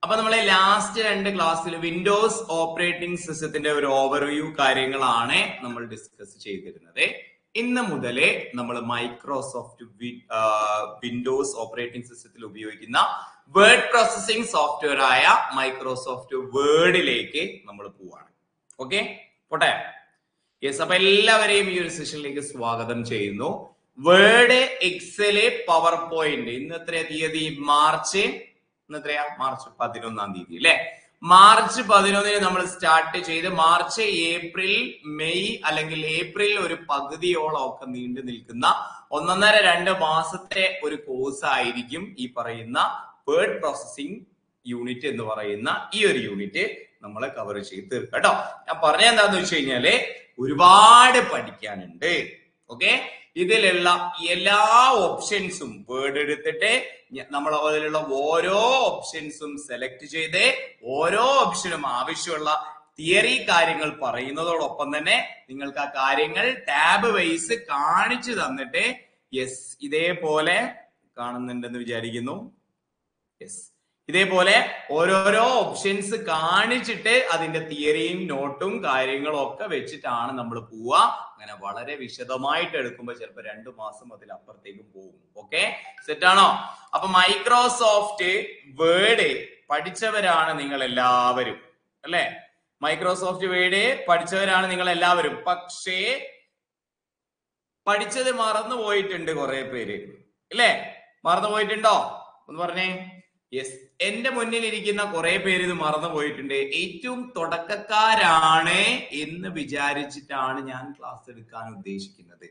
അപ്പൊ നമ്മളെ ലാസ്റ്റ് രണ്ട് ക്ലാസ്സിൽ വിൻഡോസ് ഓപ്പറേറ്റിംഗ് സിസ്റ്റത്തിന്റെ ഒരു ഓവർവ്യൂ കാര്യങ്ങളാണ് നമ്മൾ ഡിസ്കസ് ചെയ്തിരുന്നത് ഇന്ന് മുതലേ നമ്മൾ മൈക്രോസോഫ്റ്റ് വിൻഡോസ് ഓപ്പറേറ്റിംഗ് സിസ്റ്റത്തിൽ ഉപയോഗിക്കുന്ന വേർഡ് പ്രോസസിംഗ് സോഫ്റ്റ്വെയർ ആയ മൈക്രോസോഫ്റ്റ് വേർഡിലേക്ക് നമ്മൾ പോവാണ് ഓക്കെ പോട്ടെ യെസ് അപ്പൊ എല്ലാവരെയും ഈ ഒരു സെഷനിലേക്ക് സ്വാഗതം ചെയ്യുന്നു വേർഡ് എക്സല് പവർ പോയിന്റ് ഇന്ന് എത്രയാ തീയതി മാർച്ച് ഇന്ന് എത്രയാ മാർച്ച് പതിനൊന്നാം തീയതി അല്ലെ മാർച്ച് പതിനൊന്നിന് നമ്മൾ സ്റ്റാർട്ട് ചെയ്ത് മാർച്ച് ഏപ്രിൽ മെയ് അല്ലെങ്കിൽ ഏപ്രിൽ ഒരു പകുതിയോളം ഒക്കെ നീണ്ടു നിൽക്കുന്ന ഒന്നൊന്നര രണ്ട് മാസത്തെ ഒരു കോഴ്സ് ആയിരിക്കും ഈ പറയുന്ന വേർഡ് പ്രോസസിംഗ് യൂണിറ്റ് എന്ന് പറയുന്ന ഈ ഒരു യൂണിറ്റ് നമ്മൾ കവർ ചെയ്ത് തീർക്കാം കേട്ടോ ഞാൻ പറഞ്ഞ എന്താന്ന് വെച്ച് കഴിഞ്ഞാല് ഒരുപാട് പഠിക്കാനുണ്ട് ഓക്കെ ഇതിലുള്ള എല്ലാ ഓപ്ഷൻസും വേർഡ് എടുത്തിട്ട് നമ്മൾ അതിലുള്ള ഓരോ ഓപ്ഷൻസും സെലക്ട് ചെയ്ത് ഓരോ ഓപ്ഷനും ആവശ്യമുള്ള തിയറി കാര്യങ്ങൾ പറയുന്നതോടൊപ്പം തന്നെ നിങ്ങൾക്ക് ആ കാര്യങ്ങൾ ടാബ് വൈസ് കാണിച്ചു തന്നിട്ട് യെസ് ഇതേപോലെ കാണുന്നുണ്ടെന്ന് വിചാരിക്കുന്നു യെസ് ഇതേപോലെ ഓരോരോ ഓപ്ഷൻസ് കാണിച്ചിട്ട് അതിന്റെ തിയറിയും നോട്ടും കാര്യങ്ങളും ഒക്കെ വെച്ചിട്ടാണ് നമ്മൾ പോവുക അങ്ങനെ വളരെ വിശദമായിട്ട് എടുക്കുമ്പോൾ ചിലപ്പോൾ രണ്ടു മാസം അതിലപ്പുറത്തേക്കും പോകും ഓക്കെ സെറ്റ് ആണോ അപ്പൊ മൈക്രോസോഫ്റ്റ് വേർഡ് പഠിച്ചവരാണ് നിങ്ങൾ എല്ലാവരും അല്ലെ മൈക്രോസോഫ്റ്റ് വേർഡ് പഠിച്ചവരാണ് നിങ്ങൾ എല്ലാവരും പക്ഷേ പഠിച്ചത് മറന്നു പോയിട്ടുണ്ട് കുറെ പേര് അല്ലേ മറന്നു പോയിട്ടുണ്ടോ ഒന്ന് പറഞ്ഞേ യെസ് എന്റെ മുന്നിൽ ഇരിക്കുന്ന കുറെ പേര് ഇത് മറന്നു പോയിട്ടുണ്ട് ഏറ്റവും തുടക്കക്കാരാണ് എന്ന് വിചാരിച്ചിട്ടാണ് ഞാൻ ക്ലാസ് എടുക്കാൻ ഉദ്ദേശിക്കുന്നത്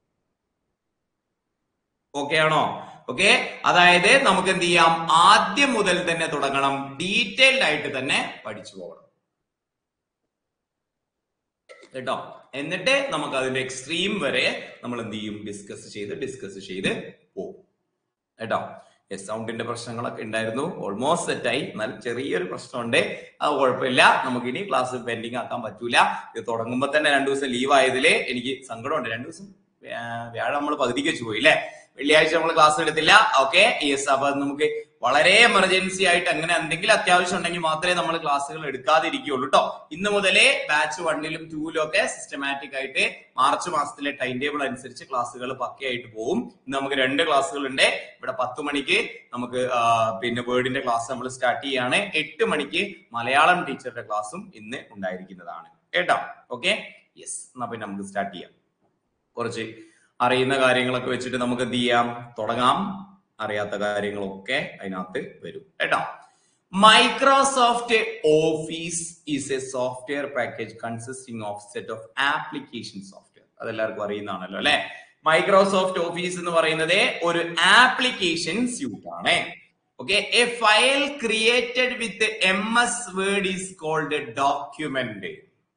ഓക്കെ ആണോ ഓക്കെ അതായത് നമുക്ക് എന്ത് ചെയ്യാം ആദ്യം മുതൽ തന്നെ തുടങ്ങണം ഡീറ്റെയിൽഡ് ആയിട്ട് തന്നെ പഠിച്ചു പോകണം കേട്ടോ എന്നിട്ട് നമുക്ക് അതിന്റെ എക്സ്ട്രീം വരെ നമ്മൾ എന്ത് ചെയ്യും ഡിസ്കസ് ചെയ്ത് ഡിസ്കസ് ചെയ്ത് പോകും കേട്ടോ യെസ് സൗണ്ടിന്റെ പ്രശ്നങ്ങളൊക്കെ ഉണ്ടായിരുന്നു ഓൾമോസ്റ്റ് സെറ്റായി എന്നാൽ ചെറിയൊരു പ്രശ്നമുണ്ട് അത് കുഴപ്പമില്ല നമുക്ക് ഇനി ക്ലാസ് പെൻഡിങ് ആക്കാൻ പറ്റൂല ഇത് തുടങ്ങുമ്പോൾ തന്നെ രണ്ടു ദിവസം ലീവ് ആയതില് എനിക്ക് സങ്കടമുണ്ട് രണ്ടു ദിവസം വ്യാഴം നമ്മൾ പകുതിക്ക് വെച്ച് പോയി അല്ലെ വെള്ളിയാഴ്ച നമ്മൾ ക്ലാസ് എടുത്തില്ല ഓക്കെ യെസ് അപ്പൊ നമുക്ക് വളരെ എമർജൻസി ആയിട്ട് അങ്ങനെ എന്തെങ്കിലും അത്യാവശ്യം ഉണ്ടെങ്കിൽ മാത്രമേ നമ്മൾ ക്ലാസ്സുകൾ എടുക്കാതിരിക്കുകയുള്ളൂ കേട്ടോ ഇന്ന് മുതലേ ബാച്ച് വണ്ണിലും ടൂവിലും ഒക്കെ സിസ്റ്റമാറ്റിക് ആയിട്ട് മാർച്ച് മാസത്തിലെ ടൈം ടേബിൾ അനുസരിച്ച് ക്ലാസ്സുകൾ പക്കയായിട്ട് പോകും ഇന്ന് നമുക്ക് രണ്ട് ക്ലാസ്സുകൾ ഉണ്ട് ഇവിടെ പത്ത് മണിക്ക് നമുക്ക് പിന്നെ വേർഡിന്റെ ക്ലാസ് നമ്മൾ സ്റ്റാർട്ട് ചെയ്യാണ് എട്ട് മണിക്ക് മലയാളം ടീച്ചറുടെ ക്ലാസ്സും ഇന്ന് ഉണ്ടായിരിക്കുന്നതാണ് കേട്ടോ ഓക്കെ യെസ് എന്നാ പിന്നെ നമുക്ക് സ്റ്റാർട്ട് ചെയ്യാം കുറച്ച് അറിയുന്ന കാര്യങ്ങളൊക്കെ വെച്ചിട്ട് നമുക്ക് എന്ത് ചെയ്യാം തുടങ്ങാം അറിയാത്ത കാര്യങ്ങളൊക്കെ അതിനകത്ത് വരും കേട്ടോ Microsoft Office is a software package consisting of set of application software അതെല്ലാവർക്കും അറിയുന്നതാണല്ലോ അല്ലെ മൈക്രോസോഫ്റ്റ് ഓഫീസ് എന്ന് പറയുന്നത് ഒരു ആപ്ലിക്കേഷൻ സ്യൂട്ട് ആണ് okay a file created with M S Word is called document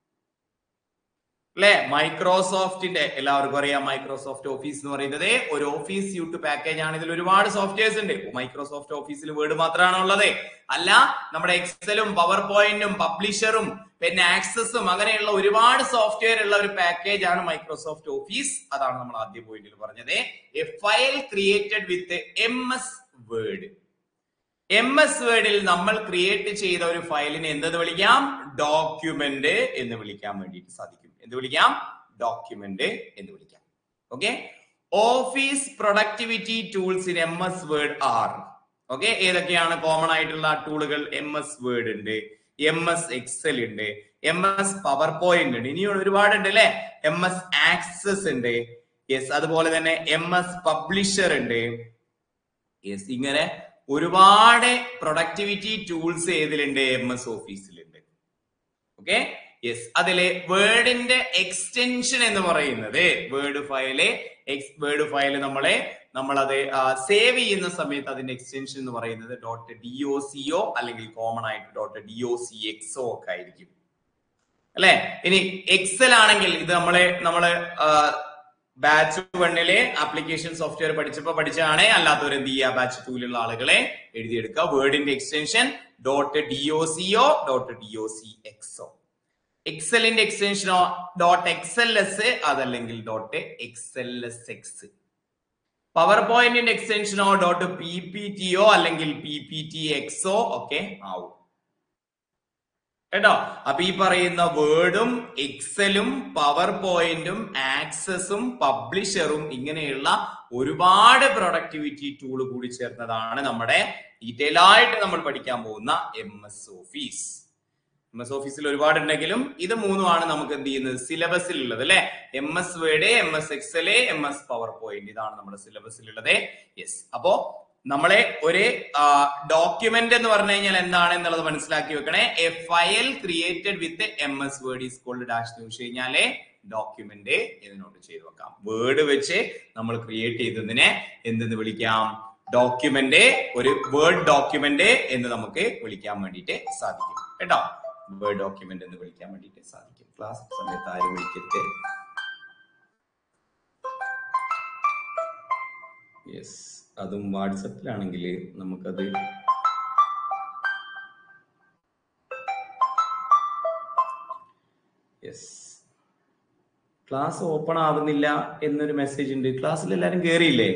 അല്ലെ മൈക്രോസോഫ്റ്റിന്റെ എല്ലാവർക്കും അറിയാം മൈക്രോസോഫ്റ്റ് ഓഫീസ് എന്ന് പറയുന്നത് ഒരു ഓഫീസ് സ്യൂട്ട് പാക്കേജ് ആണ് ഇതിൽ ഒരുപാട് സോഫ്റ്റ്വെയർസ് ഉണ്ട് മൈക്രോസോഫ്റ്റ് ഓഫീസിൽ വേർഡ് മാത്രമാണ് ഉള്ളത് അല്ല നമ്മുടെ എക്സലും പവർ പോയിന്റും പബ്ലിഷറും പിന്നെ ആക്സസും അങ്ങനെയുള്ള ഒരുപാട് സോഫ്റ്റ്വെയർ ഉള്ള ഒരു പാക്കേജ് ആണ് മൈക്രോസോഫ്റ്റ് ഓഫീസ് അതാണ് നമ്മൾ ആദ്യ പോയിന്റിൽ പറഞ്ഞത് a file created with M S Word M S വേർഡിൽ നമ്മൾ ക്രിയേറ്റ് ചെയ്ത ഒരു ഫയലിനെ എന്തെന്ന് വിളിക്കാം ഡോക്യുമെന്റ് എന്ന് വിളിക്കാൻ വേണ്ടിയിട്ട് സാധിക്കും എന്ത് വിളിക്കാം ഡോക്യുമെന്റ് എന്ന് വിളിക്കാം okay office productivity tools in M S Word are okay ഏതൊക്കെയാണ് കോമൺ ആയിട്ടുള്ള ടൂളുകൾ എം എസ് വേർഡ് ഉണ്ട് എം എസ് എക്സൽ ഉണ്ട് എം എസ് പവർ പോയിന്റ് ഉണ്ട് ഇനിയും ഒരുപാടുണ്ട് അല്ലെ എം എസ് ആക്സസ് ഉണ്ട് യെസ് അതുപോലെ തന്നെ എം എസ് പബ്ലിഷർ ഉണ്ട് യെസ് ഇങ്ങനെ ഒരുപാട് പ്രൊഡക്ടിവിറ്റി ടൂൾസ് ഏതിലുണ്ട് എം എസ് ഓഫീസിലുണ്ട് ഓക്കെ യെസ് അതിലെ വേർഡിന്റെ എക്സ്റ്റൻഷൻ എന്ന് പറയുന്നത് വേർഡ് ഫയല് വേർഡ് ഫയൽ നമ്മളെ നമ്മളത് സേവ് ചെയ്യുന്ന സമയത്ത് അതിന്റെ എക്സ്റ്റൻഷൻ എന്ന് പറയുന്നത് ഡോട്ട് ഡി ഒ സിഒ അല്ലെങ്കിൽ കോമൺ ആയിട്ട് ഡോട്ട് ഡി ഒ സി എക്സോ ഒക്കെ ആയിരിക്കും അല്ലെ ഇനി എക്സൽ ആണെങ്കിൽ ഇത് നമ്മളെ നമ്മള് ബാച്ച് വണ്ണിലെ ആപ്ലിക്കേഷൻ സോഫ്റ്റ്വെയർ പഠിച്ചപ്പോ പഠിച്ചതാണ് അല്ലാത്തവർ എന്ത് ചെയ്യുക ബാച്ച് ടൂലുള്ള ആളുകളെ എഴുതിയെടുക്കുക വേർഡിന്റെ extension dot D O CO dot D O C എക്സോ എക്സലിന്റെ എക്സ്റ്റൻഷനോ ഡോട്ട് എക്സ് എൽ എസ് അതല്ലെങ്കിൽ dot X L S X പവർ പോയിന്റിന്റെ എക്സ്റ്റൻഷനോ ഡോട്ട് പി പി ടിയോ അല്ലെങ്കിൽ പി പി ടി എക്സോ ഒക്കെ ആവും കേട്ടോ അപ്പൊ ഈ പറയുന്ന വേർഡും എക്സലും പവർ പോയിന്റും ആക്സസും പബ്ലിഷറും ഇങ്ങനെയുള്ള ഒരുപാട് പ്രൊഡക്ടിവിറ്റി ടൂൾ കൂടി ചേർന്നതാണ് നമ്മുടെ ഡീറ്റെയിൽ ആയിട്ട് നമ്മൾ പഠിക്കാൻ പോകുന്ന M S Office M S ഓഫീസിൽ ഒരുപാട് ഉണ്ടെങ്കിലും ഇത് മൂന്നുമാണ് നമുക്ക് എന്ത് ചെയ്യുന്നത് സിലബസിൽ ഉള്ളത് അല്ലെ M S Word M S Excel M S PowerPoint ഇതാണ് നമ്മുടെ സിലബസിൽ ഉള്ളത് യെസ് അപ്പോ നമ്മളെ ഒരു ഡോക്യുമെന്റ് എന്ന് പറഞ്ഞു കഴിഞ്ഞാൽ എന്താണ് എന്നുള്ളത് മനസ്സിലാക്കി വെക്കണേ a file created with M S Word is called dash എന്ന് വെച്ച് കഴിഞ്ഞാല് ഡോക്യുമെന്റ് ഇതിനോട്ട് ചെയ്തു വെക്കാം വേർഡ് വെച്ച് നമ്മൾ ക്രിയേറ്റ് ചെയ്തതിനെ എന്തെന്ന് വിളിക്കാം ഡോക്യുമെന്റ് ഒരു വേർഡ് ഡോക്യുമെന്റ് എന്ന് നമുക്ക് വിളിക്കാൻ വേണ്ടിയിട്ട് സാധിക്കും കേട്ടോ വേർഡ് ഡോക്യുമെന്റ് എന്ന് വിളിക്കാൻ വേണ്ടിയിട്ട് സാധിക്കും ക്ലാസ് സമയത്ത് ആരും വിളിക്കരുത് യെസ് അതും വാട്സപ്പിലാണെങ്കിൽ നമുക്കത് യെസ് ക്ലാസ് ഓപ്പൺ ആവുന്നില്ല എന്നൊരു മെസ്സേജ് ഉണ്ട് ക്ലാസ്സിൽ എല്ലാരും കേറിയില്ലേ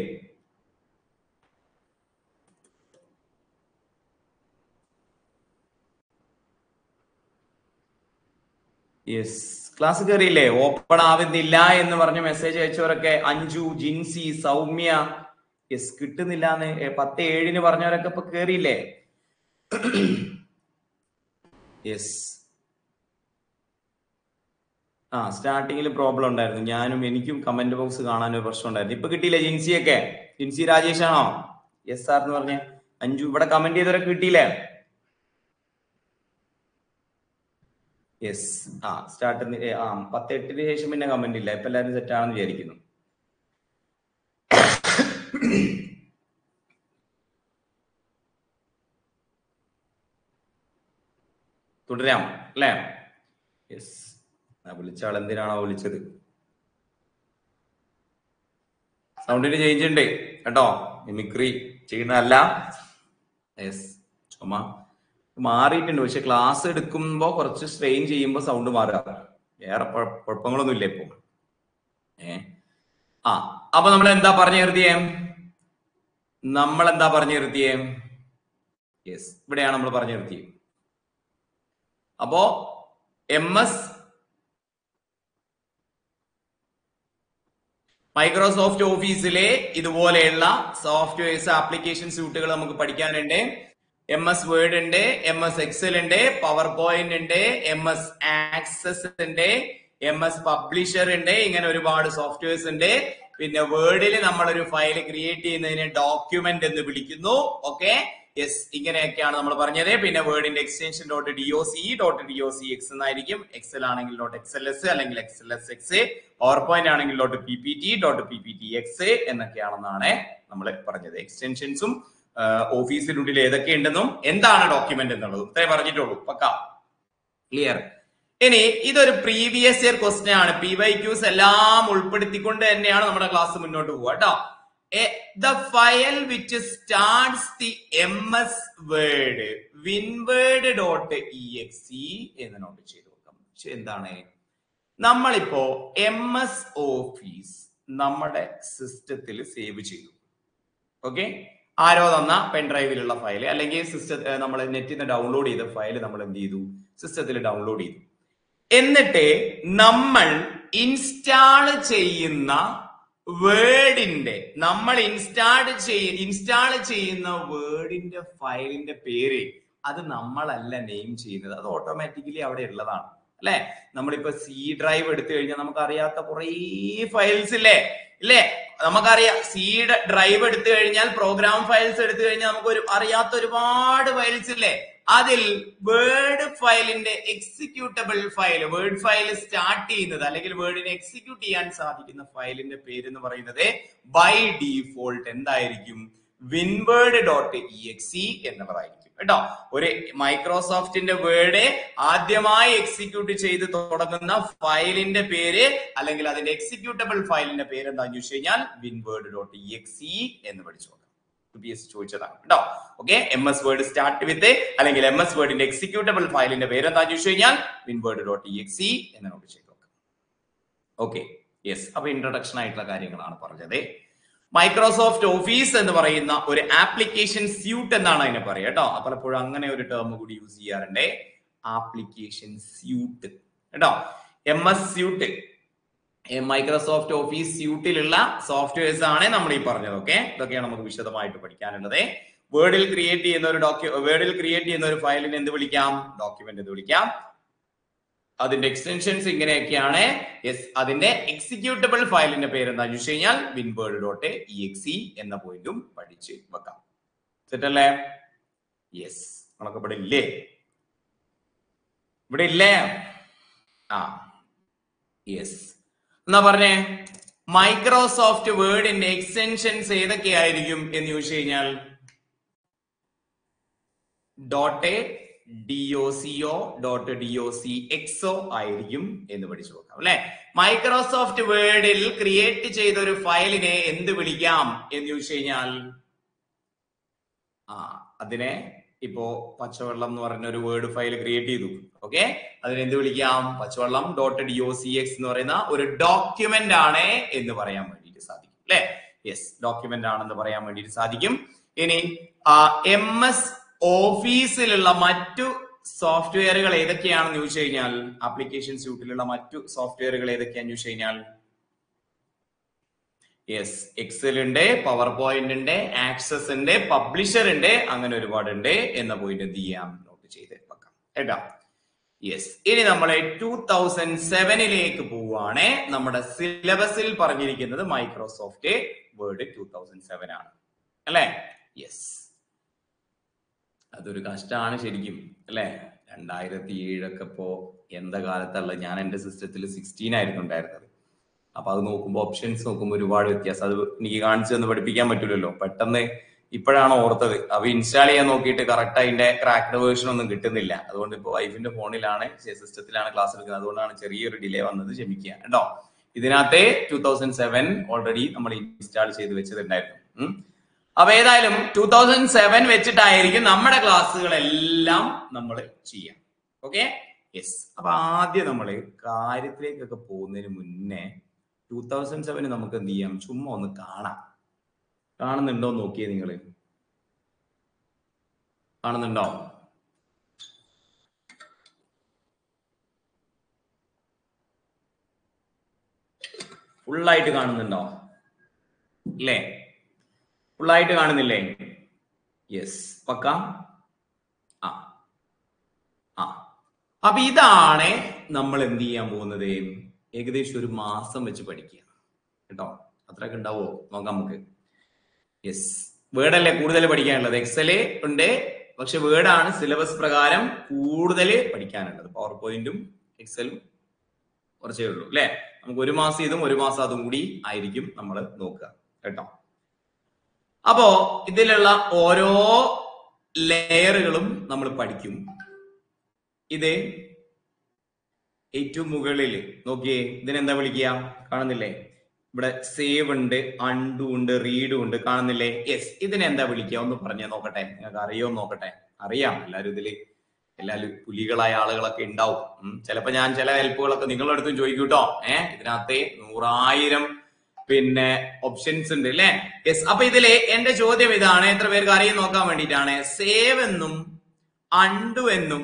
യെസ് ക്ലാസ് കയറിയില്ലേ ഓപ്പൺ ആവുന്നില്ല എന്ന് പറഞ്ഞ മെസ്സേജ് അയച്ചവരൊക്കെ അഞ്ജു ജിൻസി സൗമ്യ യെസ് കിട്ടുന്നില്ല എന്ന് പത്ത് ഏഴിന് പറഞ്ഞവരൊക്കെ ഇപ്പൊ കേറിയില്ലേ യെസ് ആ സ്റ്റാർട്ടിങ്ങിൽ പ്രോബ്ലം ഉണ്ടായിരുന്നു ഞാനും എനിക്കും കമന്റ് ബോക്സ് കാണാൻ ഒരു പ്രശ്നം ഉണ്ടായിരുന്നു ഇപ്പൊ കിട്ടിയില്ലേ ജിൻസിയൊക്കെ ജിൻസി രാജേഷ് ആണോ യെസ് സാർ എന്ന് പറഞ്ഞ അഞ്ചു ഇവിടെ കമന്റ് ചെയ്തവരൊക്കെ കിട്ടിയില്ലേ യെസ് ആ സ്റ്റാർട്ട് ആ പത്ത് എട്ടിന് ശേഷം പിന്നെ കമന്റ് ഇല്ല ഇപ്പൊ എല്ലാവരും സെറ്റ് ആണെന്ന് വിചാരിക്കുന്നു തുടരാം അല്ലേ യെസ് വിളിച്ച ആൾ എന്തിനാണോ വിളിച്ചത് സൗണ്ടിന് ചേഞ്ച് ഉണ്ട് കേട്ടോ മിമിക്രി ചെയ്യുന്നതല്ല യെസ് ചുമ മാറിയിട്ടുണ്ട് പക്ഷെ ക്ലാസ് എടുക്കുമ്പോ കുറച്ച് സ്ട്രെയിൻ ചെയ്യുമ്പോൾ സൗണ്ട് മാറുക വേറെ കുഴപ്പങ്ങളൊന്നും ഇല്ല ഇപ്പൊ ഏ ആ അപ്പൊ നമ്മൾ എന്താ പറഞ്ഞു നിർത്തിയേ നമ്മൾ എന്താ പറഞ്ഞു നിർത്തിയേ യെസ് ഇവിടെയാണ് നമ്മൾ പറഞ്ഞു നിർത്തിയത് അപ്പോ എം എസ് മൈക്രോസോഫ്റ്റ് ഓഫീസിലെ ഇതുപോലെയുള്ള സോഫ്റ്റ്വെയർസ് ആപ്ലിക്കേഷൻ സ്യൂട്ടുകൾ നമുക്ക് പഠിക്കാനുണ്ട് എം എസ് വേർഡ് ഉണ്ട് എം എസ് എക്സൽ ഉണ്ട് പവർ പോയിന്റ് ഉണ്ട് എം എസ് ആക്സസ് ഉണ്ട് എം എസ് പബ്ലിഷർ ഉണ്ട് ഇങ്ങനെ ഒരുപാട് സോഫ്റ്റ്വെയർസ് ഉണ്ട് പിന്നെ വേർഡിൽ നമ്മൾ ഒരു ഫയൽ ക്രിയേറ്റ് ചെയ്യുന്നതിനെ ഡോക്യുമെന്റ് എന്ന് വിളിക്കുന്നു ഓക്കെ യെസ് ഇങ്ങനെയൊക്കെയാണ് നമ്മൾ പറഞ്ഞത് പിന്നെ വേർഡിന്റെ extension dot D O C dot D O C X എന്നായിരിക്കും എക്സൽ ആണെങ്കിൽ ഡോട്ട് എക്സൽ എസ് അല്ലെങ്കിൽ Excel S X PowerPoint ആണെങ്കിൽ dot P P T dot P P T X എന്നൊക്കെയാണെന്നാണ് നമ്മൾ പറഞ്ഞത് എക്സ്റ്റൻഷൻസും ഓഫീസിനുള്ളിൽ ഏതൊക്കെ ഉണ്ടെന്നും എന്താണ് ഡോക്യുമെന്റ് എന്നുള്ളതും ഇത്രേ പറഞ്ഞിട്ടുള്ളൂ പക്ക ക്ലിയർ ഇനി ഇതൊരു പ്രീവിയസ് ഇയർ ക്വസ്റ്റ്യൻ ആണ് പി വൈ ക്യൂസ് എല്ലാം ഉൾപ്പെടുത്തിക്കൊണ്ട് തന്നെയാണ് നമ്മുടെ ക്ലാസ് മുന്നോട്ട് പോവുക കേട്ടോ the file which starts the M S Word WinWord dot E X E എന്ന് നോട്ട് ചെയ്ത് നോക്കാം പക്ഷെ എന്താണ് നമ്മളിപ്പോ എം എസ് ഓഫീസ് നമ്മുടെ സിസ്റ്റത്തിൽ സേവ് ചെയ്തു ഓക്കെ ആരോ തന്ന പെൻഡ്രൈവിലുള്ള ഫയൽ അല്ലെങ്കിൽ സിസ്റ്റം നമ്മൾ നെറ്റിൽ നിന്ന് ഡൗൺലോഡ് ചെയ്ത ഫയൽ നമ്മൾ എന്ത് ചെയ്തു സിസ്റ്റത്തിൽ ഡൗൺലോഡ് ചെയ്തു എന്നിട്ട് നമ്മൾ ഇൻസ്റ്റാൾ ചെയ്യുന്ന വേർഡിന്റെ നമ്മൾ ഇൻസ്റ്റാൾ ചെയ്യ ഇൻസ്റ്റാൾ ചെയ്യുന്ന വേർഡിന്റെ ഫയലിന്റെ പേര് അത് നമ്മളല്ല നെയിം ചെയ്യുന്നത് അത് ഓട്ടോമാറ്റിക്കലി അവിടെ ഉള്ളതാണ് അല്ലെ നമ്മളിപ്പോ സി ഡ്രൈവ് എടുത്തു കഴിഞ്ഞാൽ നമുക്ക് അറിയാത്ത കുറേ ഫയൽസ് ഇല്ലേ ഇല്ലേ നമുക്കറിയാം സി ഡ്രൈവ് എടുത്തു കഴിഞ്ഞാൽ പ്രോഗ്രാം ഫയൽസ് എടുത്തു കഴിഞ്ഞാൽ നമുക്ക് ഒരു അറിയാത്ത ഒരുപാട് ഫയൽസ് ഇല്ലേ അതിൽ വേർഡ് ഫയലിന്റെ executable file Word file start ചെയ്യുന്നത് അല്ലെങ്കിൽ വേർഡിനെ എക്സിക്യൂട്ട് ചെയ്യാൻ സാധിക്കുന്ന ഫയലിന്റെ പേര് എന്ന് പറയുന്നത് ബൈ ഡീഫോൾട്ട് എന്തായിരിക്കും WinWord dot E X E എന്നുള്ളതായിരിക്കും കേട്ടോ ഒരു മൈക്രോസോഫ്റ്റിന്റെ വേർഡ് ആദ്യമായി എക്സിക്യൂട്ട് ചെയ്ത് തുടങ്ങുന്ന ഫയലിന്റെ പേര് അല്ലെങ്കിൽ അതിന്റെ എക്സിക്യൂട്ടബിൾ ഫയലിന്റെ പേര് എന്താണെന്ന് ചോദിച്ചു കഴിഞ്ഞാൽ winword dot E X E എന്ന് പഠിച്ചു പി എസ് ചോദിച്ചതാണ് കേട്ടോ okay M S word start with അല്ലെങ്കിൽ എം എസ് വേർഡിന്റെ എക്സിക്യൂട്ടബിൾ ഫയലിന്റെ പേര് എന്താണെന്ന് ചോദിച്ചു കഴിഞ്ഞാൽ winword dot E X E എന്ന് നോട്ട് ചെയ്ത് നോക്കാം ഓക്കെ യെസ് അപ്പൊ ഇൻട്രൊഡക്ഷൻ ആയിട്ടുള്ള കാര്യങ്ങളാണ് പറഞ്ഞത് മൈക്രോസോഫ്റ്റ് ഓഫീസ് എന്ന് പറയുന്ന ഒരു ആപ്ലിക്കേഷൻ സ്യൂട്ട് എന്നാണ് അതിനെ പറയുക കേട്ടോ പലപ്പോഴും അങ്ങനെ ഒരു ടേം കൂടി യൂസ് ചെയ്യാറുണ്ട് ആപ്ലിക്കേഷൻ സ്യൂട്ട് കേട്ടോ M S suite Microsoft Office സ്യൂട്ടിലുള്ള സോഫ്റ്റ്വെയർസ് ആണ് നമ്മൾ ഈ പറഞ്ഞത് ഓക്കെ ഇതൊക്കെയാണ് നമുക്ക് വിശദമായിട്ട് പഠിക്കാനുള്ളത് വേർഡിൽ ക്രിയേറ്റ് ചെയ്യുന്ന ഒരു ഡോക്യു വേർഡിൽ ക്രിയേറ്റ് ചെയ്യുന്ന ഒരു ഫയലിന് എന്ത് വിളിക്കാം ഡോക്യുമെന്റ് എന്ന് വിളിക്കാം അതിന്റെ എക്സ്റ്റൻഷൻസ് ഇങ്ങനെയൊക്കെയാണ് യെസ് അതിന്റെ എക്സിക്യൂട്ടബിൾ ഫയലിന്റെ പേര് എന്താണെന്ന് വെച്ച് കഴിഞ്ഞാൽ വിൻവേർഡ് ഡോട്ട് ഇ എക്സി എന്ന പോയിന്റും പഠിച്ച് വെക്കാം സെറ്റല്ലേ യെസ് നമ്മളൊക്കെ ഇവിടെ ഇല്ലേ ഇവിടെ ഇല്ലേ ആ യെസ് എന്നാ പറഞ്ഞേ മൈക്രോസോഫ്റ്റ് വേർഡിന്റെ എക്സ്റ്റൻഷൻസ് ഏതൊക്കെയായിരിക്കും എന്ന് ചോദിച്ചു കഴിഞ്ഞാൽ dot D O CO dot D O C എക്സോ ആയിരിക്കും എന്ന് പഠിച്ചു നോക്കാം അല്ലെ മൈക്രോസോഫ്റ്റ് വേർഡിൽ ക്രിയേറ്റ് ചെയ്ത ഒരു ഫയലിനെ എന്ത് വിളിക്കാം എന്ന് ചോദിച്ചു കഴിഞ്ഞാൽ ആ അതിനെ ഇപ്പോ പച്ചവെള്ളം എന്ന് പറഞ്ഞ ഒരു വേർഡ് ഫയൽ ക്രിയേറ്റ് ചെയ്തു ഓക്കെ അതിനെ എന്ത് വിളിക്കാം പച്ചവെള്ളം dot D O C X എന്ന് പറയുന്ന ഒരു ഡോക്യുമെന്റ് ആണ് എന്ന് പറയാൻ വേണ്ടിയിട്ട് സാധിക്കും അല്ലെ യെസ് ഡോക്യുമെന്റ് ആണെന്ന് പറയാൻ വേണ്ടിയിട്ട് സാധിക്കും ഇനി എം എസ് ഓഫീസിലുള്ള മറ്റു സോഫ്റ്റ്വെയറുകൾ ഏതൊക്കെയാണെന്ന് ചോദിച്ചു കഴിഞ്ഞാൽ ആപ്ലിക്കേഷൻ സ്യൂട്ടിലുള്ള മറ്റു സോഫ്റ്റ്വെയറുകൾ ഏതൊക്കെയാണെന്ന് ചോദിച്ചു കഴിഞ്ഞാൽ യെസ് എക്സൽ ഉണ്ട് പവർ പോയിന്റ് ഉണ്ട് ആക്സസ് ഉണ്ട് പബ്ലിഷർ ഉണ്ട് അങ്ങനെ ഒരുപാട് ഉണ്ട് എന്ന പോയിന്റ് എന്ത് ചെയ്യാം നോട്ട് ചെയ്ത് വെക്കാം കേട്ടോ യെസ് ഇനി നമ്മൾ ടൂ തൗസൻഡ് സെവനിലേക്ക് പോവുകയാണ് നമ്മുടെ സിലബസിൽ പറഞ്ഞിരിക്കുന്നത് Microsoft Word two thousand seven ആണ് അല്ലേ യെസ് അതൊരു കഷ്ടമാണ് ശരിക്കും അല്ലെ രണ്ടായിരത്തി ഏഴൊക്കെ ഇപ്പോ എന്താ കാലത്തുള്ള ഞാൻ എന്റെ സിസ്റ്റത്തിൽ സിക്സ്റ്റീൻ ആയിരുന്നു ഉണ്ടായിരുന്നത് അപ്പൊ അത് നോക്കുമ്പോൾ ഓപ്ഷൻസ് നോക്കുമ്പോൾ ഒരുപാട് വ്യത്യാസം അത് എനിക്ക് കാണിച്ചു തന്ന് പഠിപ്പിക്കാൻ പറ്റില്ലല്ലോ പെട്ടെന്ന് ഇപ്പോഴാണ് ഓർത്തത് അവ ഇൻസ്റ്റാൾ ചെയ്യാൻ നോക്കിയിട്ട് കറക്റ്റ് അതിന്റെ ക്രാക്ഡ് വേർഷൻ ഒന്നും കിട്ടുന്നില്ല അതുകൊണ്ട് ഇപ്പോൾ വൈഫിന്റെ ഫോണിലാണ് സിസ്റ്റത്തിലാണ് ക്ലാസ് എടുക്കുന്നത് അതുകൊണ്ടാണ് ചെറിയൊരു ഡിലേ വന്നത് ക്ഷമിക്കുക കേട്ടോ ഇതിനകത്തെ ടൂ തൗസൻഡ് സെവൻ ഓൾറെഡി നമ്മൾ ഇൻസ്റ്റാൾ ചെയ്ത് വെച്ചതുണ്ടായിരുന്നു ഉം. അപ്പൊ ഏതായാലും ടൂ തൗസൻഡ് സെവൻ വെച്ചിട്ടായിരിക്കും നമ്മുടെ ക്ലാസ്സുകളെല്ലാം നമ്മൾ ചെയ്യാം ഓക്കെ യെസ് അപ്പൊ ആദ്യം നമ്മൾ കാര്യത്തിലേക്കൊക്കെ പോകുന്നതിന് മുന്നേ ടൂ തൗസൻഡ് സെവന് നമുക്ക് എന്ത് ചെയ്യാം ചുമ്മാ ഒന്ന് കാണാം കാണുന്നുണ്ടോ എന്ന് നോക്കിയേ നിങ്ങൾ കാണുന്നുണ്ടോ ഫുള്ളായിട്ട് കാണുന്നുണ്ടോ അല്ലേ ഫുള്ളായിട്ട് കാണുന്നില്ലേ യെസ് പക്ക ആ ആ അപ്പൊ ഇതാണ് നമ്മൾ എന്ത് ചെയ്യാൻ പോകുന്നത് ഏകദേശം ഒരു മാസം വെച്ച് പഠിക്കുക കേട്ടോ അത്രയൊക്കെ ഉണ്ടാവോ നോക്കാം നമുക്ക് യെസ് വേർഡ് അല്ലേ കൂടുതൽ പഠിക്കാനുള്ളത് എക്സല് ഉണ്ട് പക്ഷെ വേർഡാണ് സിലബസ് പ്രകാരം കൂടുതൽ പഠിക്കാനുള്ളത് പവർ പോയിന്റും എക്സലും കുറച്ചേ ഉള്ളൂ അല്ലെ നമുക്ക് ഒരു മാസം ഇതും ഒരു മാസം അതും കൂടി ആയിരിക്കും നമ്മൾ നോക്കുക കേട്ടോ അപ്പോ ഇതിലുള്ള ഓരോ ലെയറുകളും നമ്മൾ പഠിക്കും ഇത് ഏറ്റവും മുകളിൽ നോക്കിയേ ഇതിനെന്താ വിളിക്കുക കാണുന്നില്ലേ ഇവിടെ സേവ് ഉണ്ട് അണ്ടു ഉണ്ട് റീഡും ഉണ്ട് കാണുന്നില്ലേ യെസ് ഇതിനെ എന്താ വിളിക്കുക ഒന്ന് പറഞ്ഞേ നോക്കട്ടെ നിങ്ങൾക്ക് അറിയോ നോക്കട്ടെ അറിയാം എല്ലാവരും ഇതില് എല്ലാവരും പുലികളായ ആളുകളൊക്കെ ഉണ്ടാവും ഉം. ചിലപ്പോ ഞാൻ ചില ഹെൽപ്പുകളൊക്കെ നിങ്ങളുടെ അടുത്തും ചോദിക്കും കേട്ടോ ഏഹ് ഇതിനകത്ത് നൂറായിരം പിന്നെ ഓപ്ഷൻസ് ഉണ്ട് അല്ലെ യെസ് അപ്പൊ ഇതില് എന്റെ ചോദ്യം ഇതാണ് എത്ര പേർക്ക് അറിയും നോക്കാൻ വേണ്ടിയിട്ടാണ് സേവ് എന്നും അണ്ടു എന്നും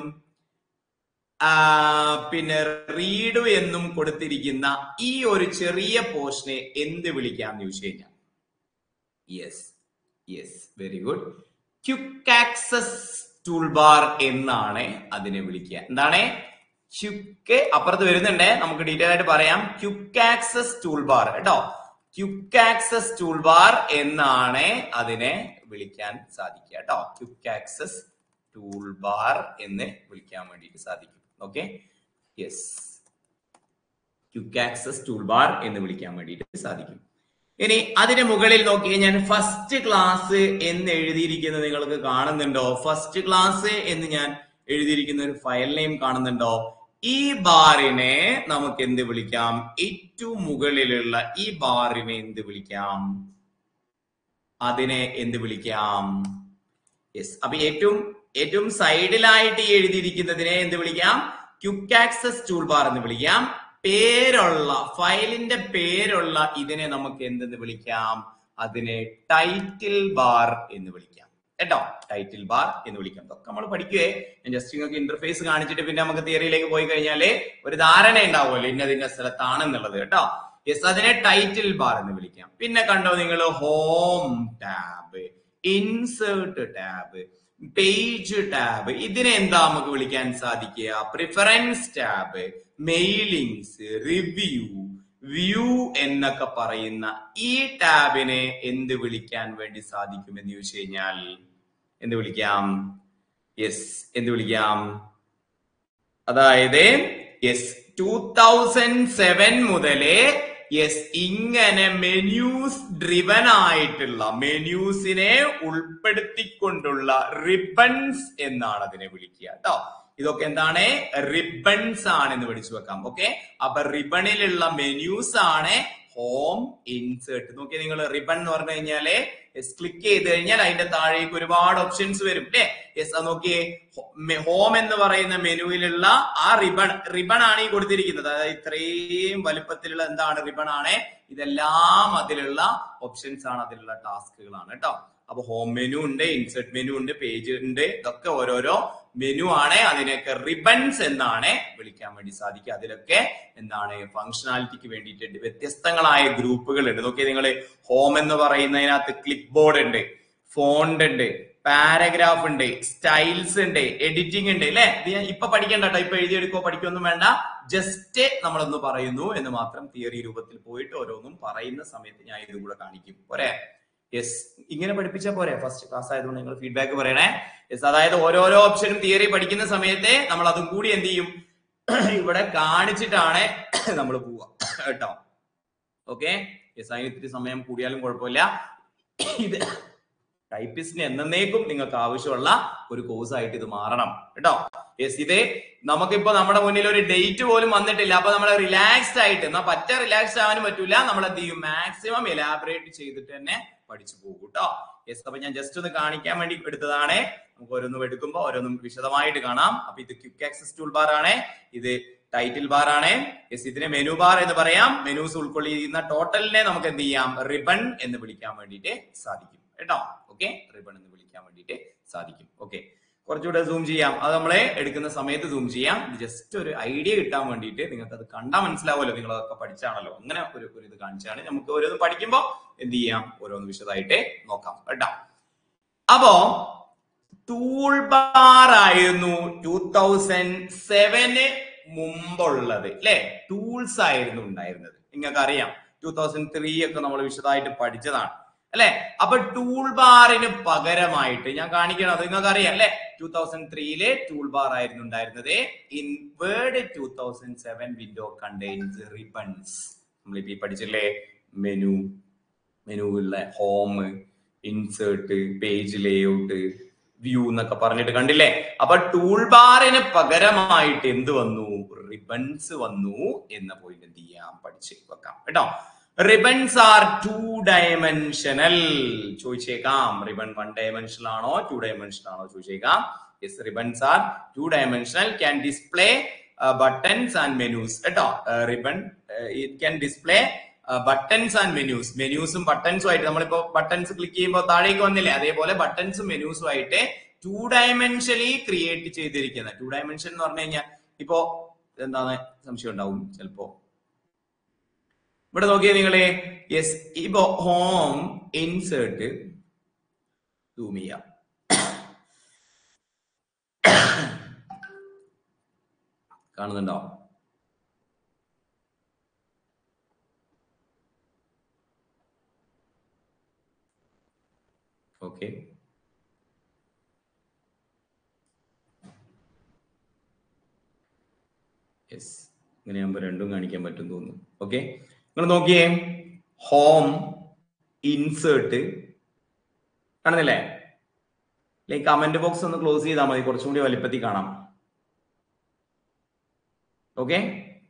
ആ, പിന്നെ റീഡു എന്നും കൊടുത്തിരിക്കുന്ന ഈ ഒരു ചെറിയ പോർഷനെ എന്ത് വിളിക്കാം എന്ന് ചോദിച്ചു കഴിഞ്ഞാൽ yes yes very good quick access toolbar എന്നാണ് അതിനെ വിളിക്കുക എന്താണ് ക്യുക്ക് അപ്പുറത്ത് വരുന്നുണ്ട് നമുക്ക് ഡീറ്റെയിൽ ആയിട്ട് പറയാം ക്യുക്ക് ആക്സസ് ടൂൾ ബാർ കേട്ടോ ക്യുക്ക് ആക്സസ് ടൂൾ ബാർ എന്നാണ് അതിനെ വിളിക്കാൻ സാധിക്കുക കേട്ടോ ക്യുക്ക് ആക്സസ് ടൂൾ ബാർ എന്ന് വിളിക്കാൻ വേണ്ടിയിട്ട് സാധിക്കും okay yes quick access toolbar എന്ന് വിളിക്കാൻ വേണ്ടിയിട്ട് സാധിക്കും ഇനി അതിന് മുകളിൽ നോക്കി ഞാൻ ഫസ്റ്റ് ക്ലാസ് എന്ന് എഴുതിയിരിക്കുന്നത് നിങ്ങൾക്ക് കാണുന്നുണ്ടോ ഫസ്റ്റ് ക്ലാസ് എന്ന് ഞാൻ എഴുതിയിരിക്കുന്ന ഒരു ഫയൽ നെയിം കാണുന്നുണ്ടോ ഈ ബാറിനെ നമുക്ക് എന്ത് വിളിക്കാം ഏറ്റവും മുകളിലുള്ള ഈ ബാറിനെ എന്ത് വിളിക്കാം അതിനെ എന്ത് വിളിക്കാം യെസ് അപ്പൊ ഏറ്റവും ഏറ്റവും സൈഡിലായിട്ട് ഈ എഴുതിയിരിക്കുന്നതിനെ എന്ത് വിളിക്കാം ക്യുക്ക് ആക്സസ് ടൂൾ ബാർ എന്ന് വിളിക്കാം പേരുള്ള ഫയലിന്റെ പേരുള്ള ഇതിനെ നമുക്ക് എന്തെന്ന് വിളിക്കാം അതിനെ ടൈറ്റിൽ ബാർ എന്ന് വിളിക്കാം കേട്ടോ ടൈറ്റിൽ ബാർ എന്ന് വിളിക്കാം ഇതൊക്കെ നമ്മൾ പഠിക്കുകയെ ഞാൻ ജസ്റ്റ് നിങ്ങൾക്ക് ഇന്റർഫേസ് കാണിച്ചിട്ട് പിന്നെ നമുക്ക് തിയറിയിലേക്ക് പോയി കഴിഞ്ഞാല് ഒരു ധാരണ ഉണ്ടാവുമല്ലോ ഇന്നത് ഇന്ന സ്ഥലത്താണെന്നുള്ളത് കേട്ടോ യെസ് അതിനെ ടൈറ്റിൽ ബാർ എന്ന് വിളിക്കാം പിന്നെ കണ്ടോ നിങ്ങൾ home tab insert tab page tab ഇതിനെ എന്താ നമുക്ക് വിളിക്കാൻ സാധിക്കുക preference tab mailings review view എന്നൊക്കെ പറയുന്ന ഈ ടാബിനെ എന്ത് വിളിക്കാൻ വേണ്ടി സാധിക്കും എന്ന് ചോദിച്ചു കഴിഞ്ഞാൽ എന്ത് വിളിക്കാം യെസ് എന്ത് വിളിക്കാം അതായത് യെസ് ടൂ തൗസൻഡ് സെവൻ മുതലേ യെസ് ഇങ്ങനെ മെന്യൂസ് ഡ്രിവൻ ആയിട്ടുള്ള മെന്യൂസിനെ ഉൾപ്പെടുത്തിക്കൊണ്ടുള്ള റിബൺസ് എന്നാണ് അതിനെ വിളിക്കുക കേട്ടോ ഇതൊക്കെ എന്താണ് റിബൺസ് ആണ് എന്ന് പഠിച്ചു വെക്കാം ഓക്കെ അപ്പൊ റിബണിലുള്ള മെന്യൂസ് ആണ് ഹോം ഇൻസേർട്ട് നോക്കിയാൽ നിങ്ങൾ റിബൺ എന്ന് പറഞ്ഞു കഴിഞ്ഞാല് യെസ് ക്ലിക്ക് ചെയ്ത് കഴിഞ്ഞാൽ അതിന്റെ താഴേക്ക് ഒരുപാട് ഓപ്ഷൻസ് വരും അല്ലേ യെസ് അത് നോക്കിയേ ഹോം എന്ന് പറയുന്ന മെനുവിലുള്ള ആ റിബൺ റിബൺ ആണ് ഈ കൊടുത്തിരിക്കുന്നത് അതായത് ഇത്രയും വലുപ്പത്തിലുള്ള എന്താണ് റിബൺ ആണ് ഇതെല്ലാം അതിലുള്ള ഓപ്ഷൻസ് ആണ് അതിലുള്ള ടാസ്കുകളാണ് കേട്ടോ അപ്പൊ ഹോം മെനു ഉണ്ട് ഇൻസെർട്ട് മെനു ഉണ്ട് പേജ് ഉണ്ട് ഇതൊക്കെ ഓരോരോ മെനു ആണ് അതിനൊക്കെ റിബൺസ് എന്നാണ് വിളിക്കാൻ വേണ്ടി സാധിക്കുക അതിലൊക്കെ എന്താണ് ഫങ്ഷണാലിറ്റിക്ക് വേണ്ടിയിട്ട് വ്യത്യസ്തങ്ങളായ ഗ്രൂപ്പുകൾ ഉണ്ട് നോക്കിയാൽ നിങ്ങൾ ഹോം എന്ന് പറയുന്നതിനകത്ത് ക്ലിപ്പ് ബോർഡ് ഉണ്ട് ഫോണ്ട് ഉണ്ട് പാരഗ്രാഫ് ഉണ്ട് സ്റ്റൈൽസ് ഉണ്ട് എഡിറ്റിംഗ് ഉണ്ട് അല്ലെ ഇത് ഞാൻ ഇപ്പൊ പഠിക്കണ്ട കേട്ടോ ഇപ്പൊ എഴുതിയെടുക്കോ പഠിക്കൊന്നും വേണ്ട ജസ്റ്റ് നമ്മളൊന്ന് പറയുന്നു എന്ന് മാത്രം തിയറി രൂപത്തിൽ പോയിട്ട് ഓരോന്നും പറയുന്ന സമയത്ത് ഞാൻ ഇതും കൂടെ കാണിക്കും പോരെ യെസ് ഇങ്ങനെ പഠിപ്പിച്ചാൽ പോരെ ഫസ്റ്റ് ക്ലാസ് ആയതുകൊണ്ട് നിങ്ങൾ ഫീഡ്ബാക്ക് പറയണേ യെസ് അതായത് ഓരോരോ ഓപ്ഷനും തിയറി പഠിക്കുന്ന സമയത്ത് നമ്മൾ അതും കൂടി എന്ത് ചെയ്യും ഇവിടെ കാണിച്ചിട്ടാണ് നമ്മൾ പോവുക കേട്ടോ ഓക്കെ യെസ് അതിന് ഇത്തിരി സമയം കൂടിയാലും കുഴപ്പമില്ല ഇത് ടൈപ്പിസ്റ്റിന് എന്നേക്കും നിങ്ങൾക്ക് ആവശ്യമുള്ള ഒരു കോഴ്സ് ആയിട്ട് ഇത് മാറണം കേട്ടോ യെസ് ഇത് നമുക്കിപ്പോ നമ്മുടെ മുന്നിൽ ഒരു ഡേറ്റ് പോലും വന്നിട്ടില്ല അപ്പൊ നമ്മൾ റിലാക്സ്ഡ് ആയിട്ട് എന്നാ പറ്റ റിലാക്സ്ഡ് ആവാനും പറ്റൂല നമ്മൾ എന്ത് ചെയ്യും മാക്സിമം എലാബറേറ്റ് ചെയ്തിട്ട് തന്നെ പഠിച്ചു പോകും കേട്ടോ യെസ് അപ്പൊ ഞാൻ ജസ്റ്റ് ഒന്ന് കാണിക്കാൻ വേണ്ടി എടുത്തതാണ് നമുക്ക് ഓരോന്നും എടുക്കുമ്പോൾ ഓരോന്നും വിശദമായിട്ട് കാണാം അപ്പൊ ഇത് ക്വിക്ക് ആക്സസ് ടൂൾ ബാർ ആണ് ഇത് ടൈറ്റിൽ ബാർ ആണ് യെസ് ഇതിനെ മെനു ബാർ എന്ന് പറയാം മെനൂസ് ഉൾക്കൊള്ളിക്കുന്ന ടോട്ടലിനെ നമുക്ക് എന്ത് ചെയ്യാം റിബൺ എന്ന് വിളിക്കാൻ വേണ്ടിയിട്ട് സാധിക്കും കേട്ടോ ഓക്കെ റിബൺ എന്ന് വിളിക്കാൻ വേണ്ടിയിട്ട് സാധിക്കും ഓക്കെ കുറച്ചുകൂടെ സൂം ചെയ്യാം അത് നമ്മളെ എടുക്കുന്ന സമയത്ത് സൂം ചെയ്യാം ഇത് ജസ്റ്റ് ഒരു ഐഡിയ കിട്ടാൻ വേണ്ടിയിട്ട് നിങ്ങൾക്ക് അത് കണ്ടാൽ മനസ്സിലാവുമല്ലോ നിങ്ങൾ അതൊക്കെ പഠിച്ചാണല്ലോ അങ്ങനെ ഒരു ഒരു ഇത് കാണിച്ചാണ് നമുക്ക് ഓരോന്ന് പഠിക്കുമ്പോൾ എന്ത് ചെയ്യാം ഓരോന്ന് വിശദമായിട്ട് നോക്കാം കേട്ടോ അപ്പോ ടൂൾ ബാർ ആയിരുന്നു ടൂ തൗസൻഡ് സെവന് മുമ്പുള്ളത് അല്ലെ ടൂൾസ് ആയിരുന്നു ഉണ്ടായിരുന്നത് നിങ്ങൾക്ക് അറിയാം ടൂ തൗസൻഡ് ത്രീ ഒക്കെ നമ്മൾ വിശദമായിട്ട് പഠിച്ചതാണ് അല്ലെ അപ്പൊ ടൂൾ ബാറിന് പകരമായിട്ട് ഞാൻ കാണിക്കണം അത് നിങ്ങൾക്ക് അറിയാം അല്ലെ ടൂ തൗസൻഡ് ത്രീയിലെ ടൂൾ ബാർ ആയിരുന്നു ഉണ്ടായിരുന്നത് in word two thousand seven window contains ribbons നമ്മളിപ്പോ ഈ പഠിച്ചില്ലേ മെനു മെനുവിലെ home insert page layout view എന്നൊക്കെ പറഞ്ഞിട്ട് കണ്ടില്ലേ അപ്പൊ ടൂൾ ബാറിന് പകരമായിട്ട് എന്ത് വന്നു റിബൺസ് വന്നു എന്ന പോയിന്റ് എന്ത് ചെയ്യാം പഠിച്ച് വെക്കാം കേട്ടോ റിബൺസ് ആർ ടു ഡയമെൻഷനൽ ചോദിച്ചേക്കാം റിബൺ വൺ ഡയമെൻഷനൽ ആണോ ടു ഡയമെൻഷനൽ ആണോ ചോദിച്ചേക്കാം yes ribbons are two dimensional can display buttons and menus കേട്ടോ ribbon it can display buttons and menus മെനൂസും ബട്ടൺസും ആയിട്ട് നമ്മളിപ്പോ ബട്ടൺസ് ക്ലിക്ക് ചെയ്യുമ്പോൾ താഴേക്ക് വന്നില്ലേ അതേപോലെ ബട്ടൺസും മെനൂസും ആയിട്ട് ടു ഡയമെൻഷനലി ക്രിയേറ്റ് ചെയ്തിരിക്കുന്ന ടു ഡയമെൻഷൻ എന്ന് പറഞ്ഞു കഴിഞ്ഞാൽ ഇപ്പോ എന്താണ് സംശയം ഉണ്ടാവും ചിലപ്പോ ഇവിടെ നോക്കിയേ നിങ്ങളെ യെസ് ഇപ്പോ ഹോം ഇൻസേർട്ട് സൂം ചെയ്യാം കാണുന്നുണ്ടോ ഓക്കെ യെസ് ഇങ്ങനെ ആകുമ്പോൾ രണ്ടും കാണിക്കാൻ പറ്റും തോന്നുന്നു ഓക്കെ നിങ്ങൾ നോക്കിയേ ഹോം ഇൻസേർട്ട് കാണുന്നില്ലേ ലൈക്ക് കമന്റ് ബോക്സ് ഒന്ന് ക്ലോസ് ചെയ്താൽ മതി കുറച്ചും കൂടി വലിപ്പത്തിൽ കാണാം ഓക്കെ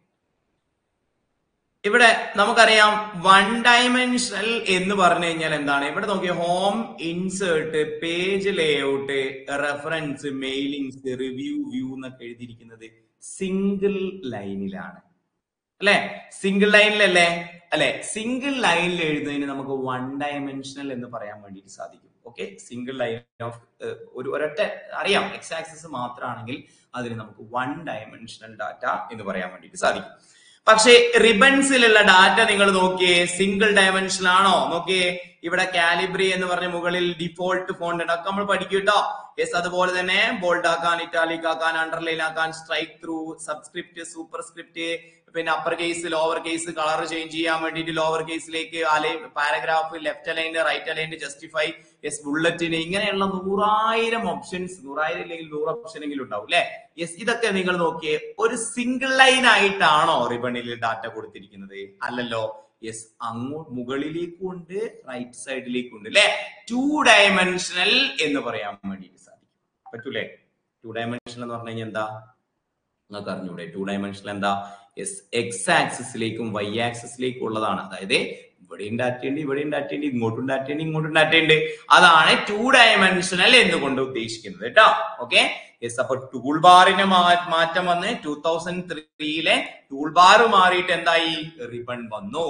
ഇവിടെ നമുക്കറിയാം വൺ ഡയമെൻഷണൽ എന്ന് പറഞ്ഞു കഴിഞ്ഞാൽ എന്താണ് ഇവിടെ നോക്കിയ home insert page layout reference mailings review view എന്നൊക്കെ എഴുതിയിരിക്കുന്നത് സിംഗിൾ ലൈനിലാണ് അല്ലെ സിംഗിൾ ലൈനിലല്ലേ അല്ലെ സിംഗിൾ ലൈനിൽ എഴുതുന്നതിന് നമുക്ക് വൺ ഡയമെൻഷണൽ എന്ന് പറയാൻ വേണ്ടിയിട്ട് സാധിക്കും ഓക്കെ സിംഗിൾ ലൈൻ ഓഫ് ഒരു ഒരൊറ്റ അറിയാം എക്സ് ആക്സിസ് മാത്രമാണെങ്കിൽ അതിന് നമുക്ക് വൺ ഡയമെൻഷണൽ ഡാറ്റ എന്ന് പറയാൻ വേണ്ടിയിട്ട് സാധിക്കും പക്ഷേ റിബൺസിലുള്ള ഡാറ്റ നിങ്ങൾ നോക്കിയേ സിംഗിൾ ഡയമെൻഷൻ ആണോ നോക്കിയേ ഇവിടെ കാലിബ്രി എന്ന് പറഞ്ഞ മുകളിൽ ഡിഫോൾട്ട് ഫോണ്ട് ഉണ്ട് അതൊക്കെ നമ്മൾ പഠിക്കും കേട്ടോ യെസ് അതുപോലെ തന്നെ ബോൾഡ് ആക്കാൻ ഇറ്റാലിക് ആക്കാൻ അണ്ടർലൈൻ ആക്കാൻ strike through subscript superscript പിന്നെ upper case lower case colour change ചെയ്യാൻ വേണ്ടിയിട്ട് ലോവർ കേസിലേക്ക് paragraph left aligned right aligned justify yes ബുള്ളറ്റിന് ഇങ്ങനെയുള്ള നൂറായിരം ഓപ്ഷൻസ് നൂറായിരം ഇല്ലെങ്കിൽ നൂറ് ഓപ്ഷൻ എങ്കിലും ഉണ്ടാവും അല്ലെ യെസ് ഇതൊക്കെ നിങ്ങൾ നോക്കിയേ ഒരു സിംഗിൾ ലൈൻ ആയിട്ടാണോ റിബണിൽ ഡാറ്റ കൊടുത്തിരിക്കുന്നത് അല്ലല്ലോ യെസ് അങ്ങോട്ട് മുകളിലേക്കും ഉണ്ട് റൈറ്റ് സൈഡിലേക്കും ഉണ്ട് അല്ലെ ടു ഡയമെൻഷണൽ എന്ന് പറയാൻ വേണ്ടിയിട്ട് സാധിക്കും പറ്റൂലേ ടു ഡയമെൻഷണൽ എന്ന് പറഞ്ഞു കഴിഞ്ഞാൽ എന്താ നിങ്ങൾക്ക് അറിഞ്ഞൂടെ ടു ഡയമെൻഷണൽ എന്താ യെസ് എക്സ് ആക്സിസിലേക്കും വൈ ആക്സിസിലേക്കും ഉള്ളതാണ് അതായത് ഇവിടെയും ഡാറ്റയുണ്ട് ഇവിടെയും ഡാറ്റയുണ്ട് ഇങ്ങോട്ടും ഡാറ്റയുണ്ട് ഇങ്ങോട്ടും ഡാറ്റയുണ്ട് അതാണ് ടു ഡയമെൻഷണൽ എന്നുകൊണ്ട് ഉദ്ദേശിക്കുന്നത് കേട്ടോ ഓക്കെ യെസ് അപ്പൊ ടൂൾ ബാറിന് മാറ്റം വന്ന് ടൂ തൗസൻഡ് ത്രീയിലെ ടൂൾ ബാർ മാറിയിട്ട് എന്തായി റിബൺ വന്നു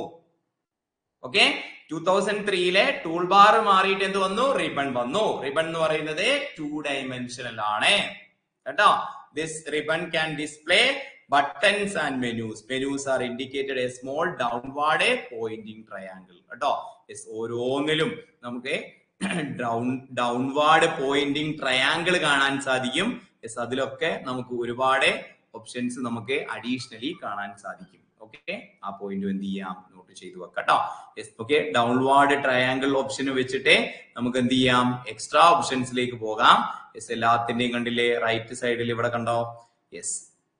ഓക്കെ ടൂ തൗസൻഡ് ത്രീയിലെ ടൂൾ ബാർ മാറിയിട്ട് എന്ത് വന്നു റിബൺ വന്നു റിബൺ എന്ന് പറയുന്നത് ടു ഡയമെൻഷനൽ ആണ് കേട്ടോ this ribbon can display buttons and menus menus are indicated a small downward pointing triangle കേട്ടോ യെസ് ഓരോന്നിലും നമുക്ക് ഡൗൺ ഡൗൺവാർഡ് പോയിന്റിംഗ് ട്രയാങ്കിൾ കാണാൻ സാധിക്കും യെസ് അതിലൊക്കെ നമുക്ക് ഒരുപാട് ഓപ്ഷൻസ് നമുക്ക് അഡീഷണലി കാണാൻ സാധിക്കും ഓക്കെ ആ പോയിന്റ് എന്ത് ചെയ്യാം നോട്ട് ചെയ്തു വെക്കട്ടോ yes okay downward triangle option വെച്ചിട്ട് നമുക്ക് എന്ത് ചെയ്യാം എക്സ്ട്രാ ഓപ്ഷൻസിലേക്ക് പോകാം യെസ് എല്ലാത്തിന്റെയും കണ്ടില്ലേ റൈറ്റ് സൈഡിൽ ഇവിടെ കണ്ടോ യെസ്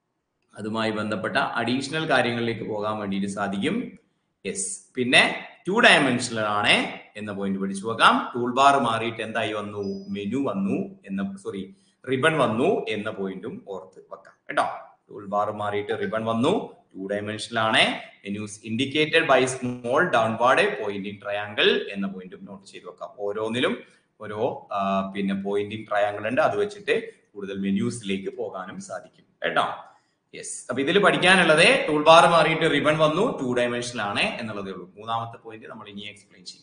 അതുമായി ബന്ധപ്പെട്ട അഡീഷണൽ കാര്യങ്ങളിലേക്ക് പോകാൻ വേണ്ടിയിട്ട് സാധിക്കും യെസ് പിന്നെ ടു ഡയമെൻഷനൽ ആണ് എന്ന പോയിന്റ് പഠിച്ചു പോകാം ടൂൾ ബാർ മാറിയിട്ട് എന്തായി വന്നു മെനു വന്നു എന്ന സോറി റിബൺ വന്നു എന്ന പോയിന്റും ഓർത്ത് വെക്കാം കേട്ടോ ടൂൾ ബാർ മാറിയിട്ട് റിബൺ വന്നു ടു ഡയമെൻഷനൽ ആണ് menus indicated by small downward pointing triangle എന്ന പോയിന്റും നോട്ട് ചെയ്ത് വെക്കാം ഓരോന്നിലും ഓരോ പിന്നെ പോയിന്റിംഗ് ട്രയാങ്കിൾ ഉണ്ട് അത് വെച്ചിട്ട് കൂടുതൽ മെനൂസിലേക്ക് പോകാനും സാധിക്കും കേട്ടോ യെസ് അപ്പൊ ഇതിൽ പഠിക്കാനുള്ളത് ടൂൾ ബാർ മാറിയിട്ട് റിബൺ വന്നു ടു ഡയമെൻഷനൽ ആണ് എന്നുള്ളതേ ഉള്ളൂ മൂന്നാമത്തെ പോയിന്റ് നമ്മൾ ഇനി എക്സ്പ്ലെയിൻ ചെയ്യും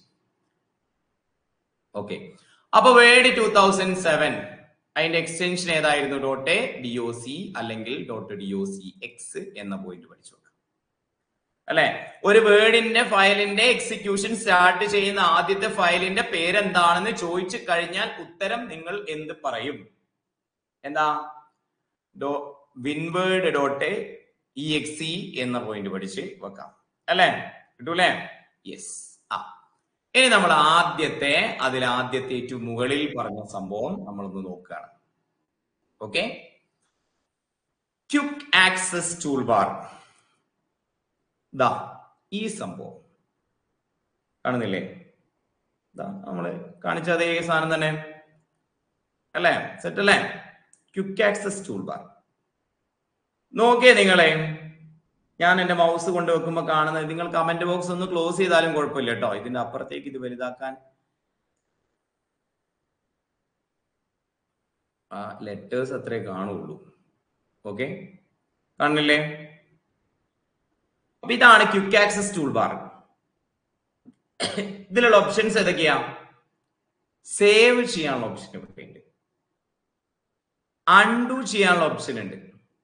ഓക്കെ അപ്പൊ വേർഡ് ടൂ തൗസൻഡ് സെവൻ അതിന്റെ എക്സ്റ്റൻഷൻ ഏതായിരുന്നു ഡോട്ട് ഡി ഒ സി അല്ലെങ്കിൽ dot D O C X എന്ന പോയിന്റ് പഠിച്ചു നോക്കാം അല്ലെ ഒരു വേർഡിന്റെ ഫയലിന്റെ എക്സിക്യൂഷൻ സ്റ്റാർട്ട് ചെയ്യുന്ന ആദ്യത്തെ ഫയലിന്റെ പേരെന്താണെന്ന് ചോദിച്ചു കഴിഞ്ഞാൽ ഉത്തരം നിങ്ങൾ എന്ത് പറയും എന്താ ഡോ winword dot E X E എന്ന പോയിന്റ് പഠിച്ച് വെക്കാം അല്ലേ കിട്ടൂലേ യെസ് ആ ഇനി നമ്മൾ ആദ്യത്തെ അതിൽ ആദ്യത്തെ ഏറ്റവും മുകളിൽ പറഞ്ഞ സംഭവം നമ്മളൊന്ന് നോക്കുകയാണ് okay quick access toolbar ദാ ഈ സംഭവം കാണുന്നില്ലേ ദാ നമ്മള് കാണിച്ച അതേ സാധനം തന്നെ അല്ലേ സെറ്റ് അല്ലേ ക്യുക്ക് ആക്സസ് ടൂൾ ബാർ നോക്കിയേ നിങ്ങളെ ഞാൻ എന്റെ മൗസ് കൊണ്ട് വെക്കുമ്പോൾ കാണുന്നത് നിങ്ങൾ കമന്റ് ബോക്സ് ഒന്ന് ക്ലോസ് ചെയ്താലും കുഴപ്പമില്ല കേട്ടോ ഇതിന്റെ അപ്പുറത്തേക്ക് ഇത് വലുതാക്കാൻ ആ ലെറ്റേഴ്സ് അത്രേ കാണുള്ളൂ ഓക്കെ കാണില്ലേ അപ്പൊ ഇതാണ് ക്വിക്ക് ആക്സസ് ടൂൾ ബാർ ഇതിലുള്ള ഓപ്ഷൻസ് ഏതൊക്കെയാ സേവ് ചെയ്യാനുള്ള ഓപ്ഷൻ ഇവിടെ ഉണ്ട് അൺഡു ചെയ്യാനുള്ള ഓപ്ഷൻ ഉണ്ട്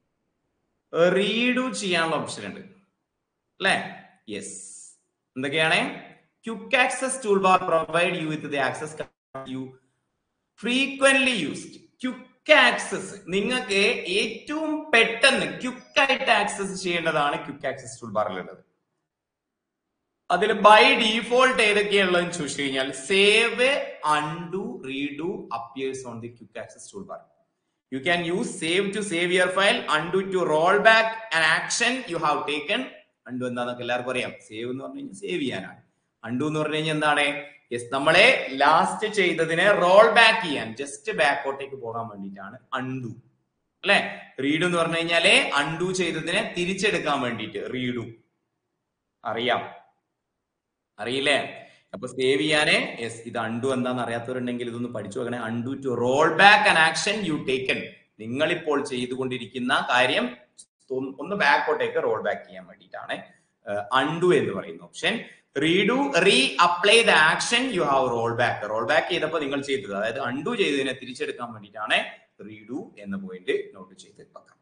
റീഡു ചെയ്യാനുള്ള ഓപ്ഷൻ ഉണ്ട് അല്ലെ യെസ് എന്തൊക്കെയാണ് quick access toolbar provide you with the access you frequently used quick access നിങ്ങൾക്ക് ഏറ്റവും പെട്ടെന്ന് ക്യുക്കായിട്ട് ആക്സസ് ചെയ്യേണ്ടതാണ് ക്യുക്ക് ആക്സസ് ടൂൾ ബാറിലുള്ളത് അതിൽ ബൈ ഡീഫോൾട്ട് ഏതൊക്കെയുള്ളതെന്ന് ചോദിച്ചു കഴിഞ്ഞാൽ save undo redo appears on the quick access toolbar you can use save to save your file undo to roll back an action you have taken undo എന്താന്നൊക്കെ എല്ലാവർക്കും അറിയാം save എന്ന് പറഞ്ഞു കഴിഞ്ഞാൽ save ചെയ്യാനാണ് അണ്ടു എന്ന് പറഞ്ഞു കഴിഞ്ഞാൽ എന്താണ് യെസ് നമ്മളെ ലാസ്റ്റ് ചെയ്തതിനെ റോൾ ബാക്ക് ചെയ്യാൻ ജസ്റ്റ് ബാക്കോട്ടേക്ക് പോകാൻ വേണ്ടിയിട്ടാണ് അണ്ടു അല്ലെ റീഡു എന്ന് പറഞ്ഞു കഴിഞ്ഞാല് അണ്ടു ചെയ്തതിനെ തിരിച്ചെടുക്കാൻ വേണ്ടിയിട്ട് റീഡു അറിയാം അറിയില്ലേ അപ്പൊ സേവ് ചെയ്യാന് യെസ് ഇത് അണ്ടു എന്താന്ന് അറിയാത്തവരുണ്ടെങ്കിൽ ഇതൊന്ന് പഠിച്ചു വെക്കണേ undo to roll back an action you taken നിങ്ങൾ ഇപ്പോൾ ചെയ്തുകൊണ്ടിരിക്കുന്ന കാര്യം ഒന്ന് ബാക്കോട്ടേക്ക് റോൾ ബാക്ക് ചെയ്യാൻ വേണ്ടിയിട്ടാണ് അൺഡു എന്ന് പറയുന്ന option redo reapply the action you have roll back roll back ചെയ്തപ്പോൾ നിങ്ങൾ ചെയ്തത് അതായത് അൺഡു ചെയ്തതിനെ തിരിച്ചെടുക്കാൻ വേണ്ടിയിട്ടാണ് റീഡു എന്ന പോയിന്റ് നോട്ട് ചെയ്ത് വെക്കാം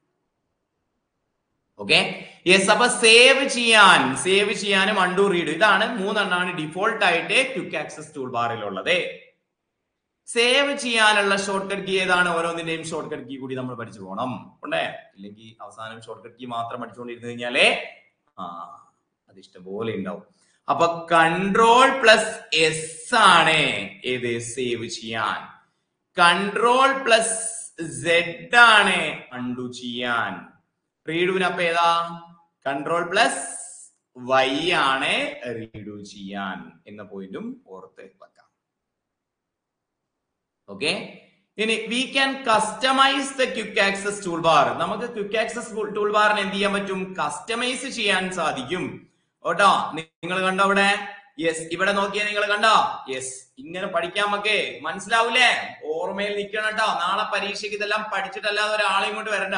ഓക്കെ യെസ് അപ്പൊ സേവ് ചെയ്യാൻ സേവ് ചെയ്യാനും അണ്ടു റീഡ് ഇതാണ് മൂന്നെണ്ണാണ് ഡിഫോൾട്ട് ആയിട്ട് ക്വിക്ക് ആക്സസ് ടൂൾ ബാറിലുള്ളത് സേവ് ചെയ്യാനുള്ള ഷോർട്ട് കട്ട് കീ ഏതാണ് ഓരോന്നിന്റെയും ഷോർട്ട് കട്ട് കീ കൂടി നമ്മൾ പഠിച്ചു പോകണം ഉണ്ടേ ഇല്ലെങ്കിൽ അവസാനം ഷോർട്ട് കട്ട് കീ മാത്രം പഠിച്ചുകൊണ്ടിരുന്നു കഴിഞ്ഞാലേ ആ അത് ഇഷ്ടംപോലെ ഉണ്ടാവും അപ്പൊ കൺട്രോൾ പ്ലസ് എസ് ആണ് ഏത് സേവ് ചെയ്യാൻ കൺട്രോൾ പ്ലസ് സെഡ് ആണ് അണ്ടു ചെയ്യാൻ റീഡുവിന് അപ്പൊ ഏതാ കൺട്രോൾ പ്ലസ് വൈ ആണ് റീഡു ചെയ്യാൻ എന്ന പോയിന്റും ഓർത്ത് വെക്കാം ഓക്കെ ഇനി we can customise the quick access toolbar നമുക്ക് ക്വിക്ക് ആക്സസ് ടൂൾ ബാറിന് എന്ത് ചെയ്യാൻ പറ്റും കസ്റ്റമൈസ് ചെയ്യാൻ സാധിക്കും ഓട്ടോ നിങ്ങൾ കണ്ടോ അവിടെ യെസ് ഇവിടെ നോക്കിയാ നിങ്ങൾ കണ്ടോ യെസ് ഇങ്ങനെ പഠിക്കാൻ നമുക്ക് മനസ്സിലാവൂലേ ഓർമ്മയിൽ നിൽക്കണം കേട്ടോ നാളെ പരീക്ഷയ്ക്ക് ഇതെല്ലാം പഠിച്ചിട്ടല്ലാതെ ഒരാളെയും കൊണ്ട് വരണ്ട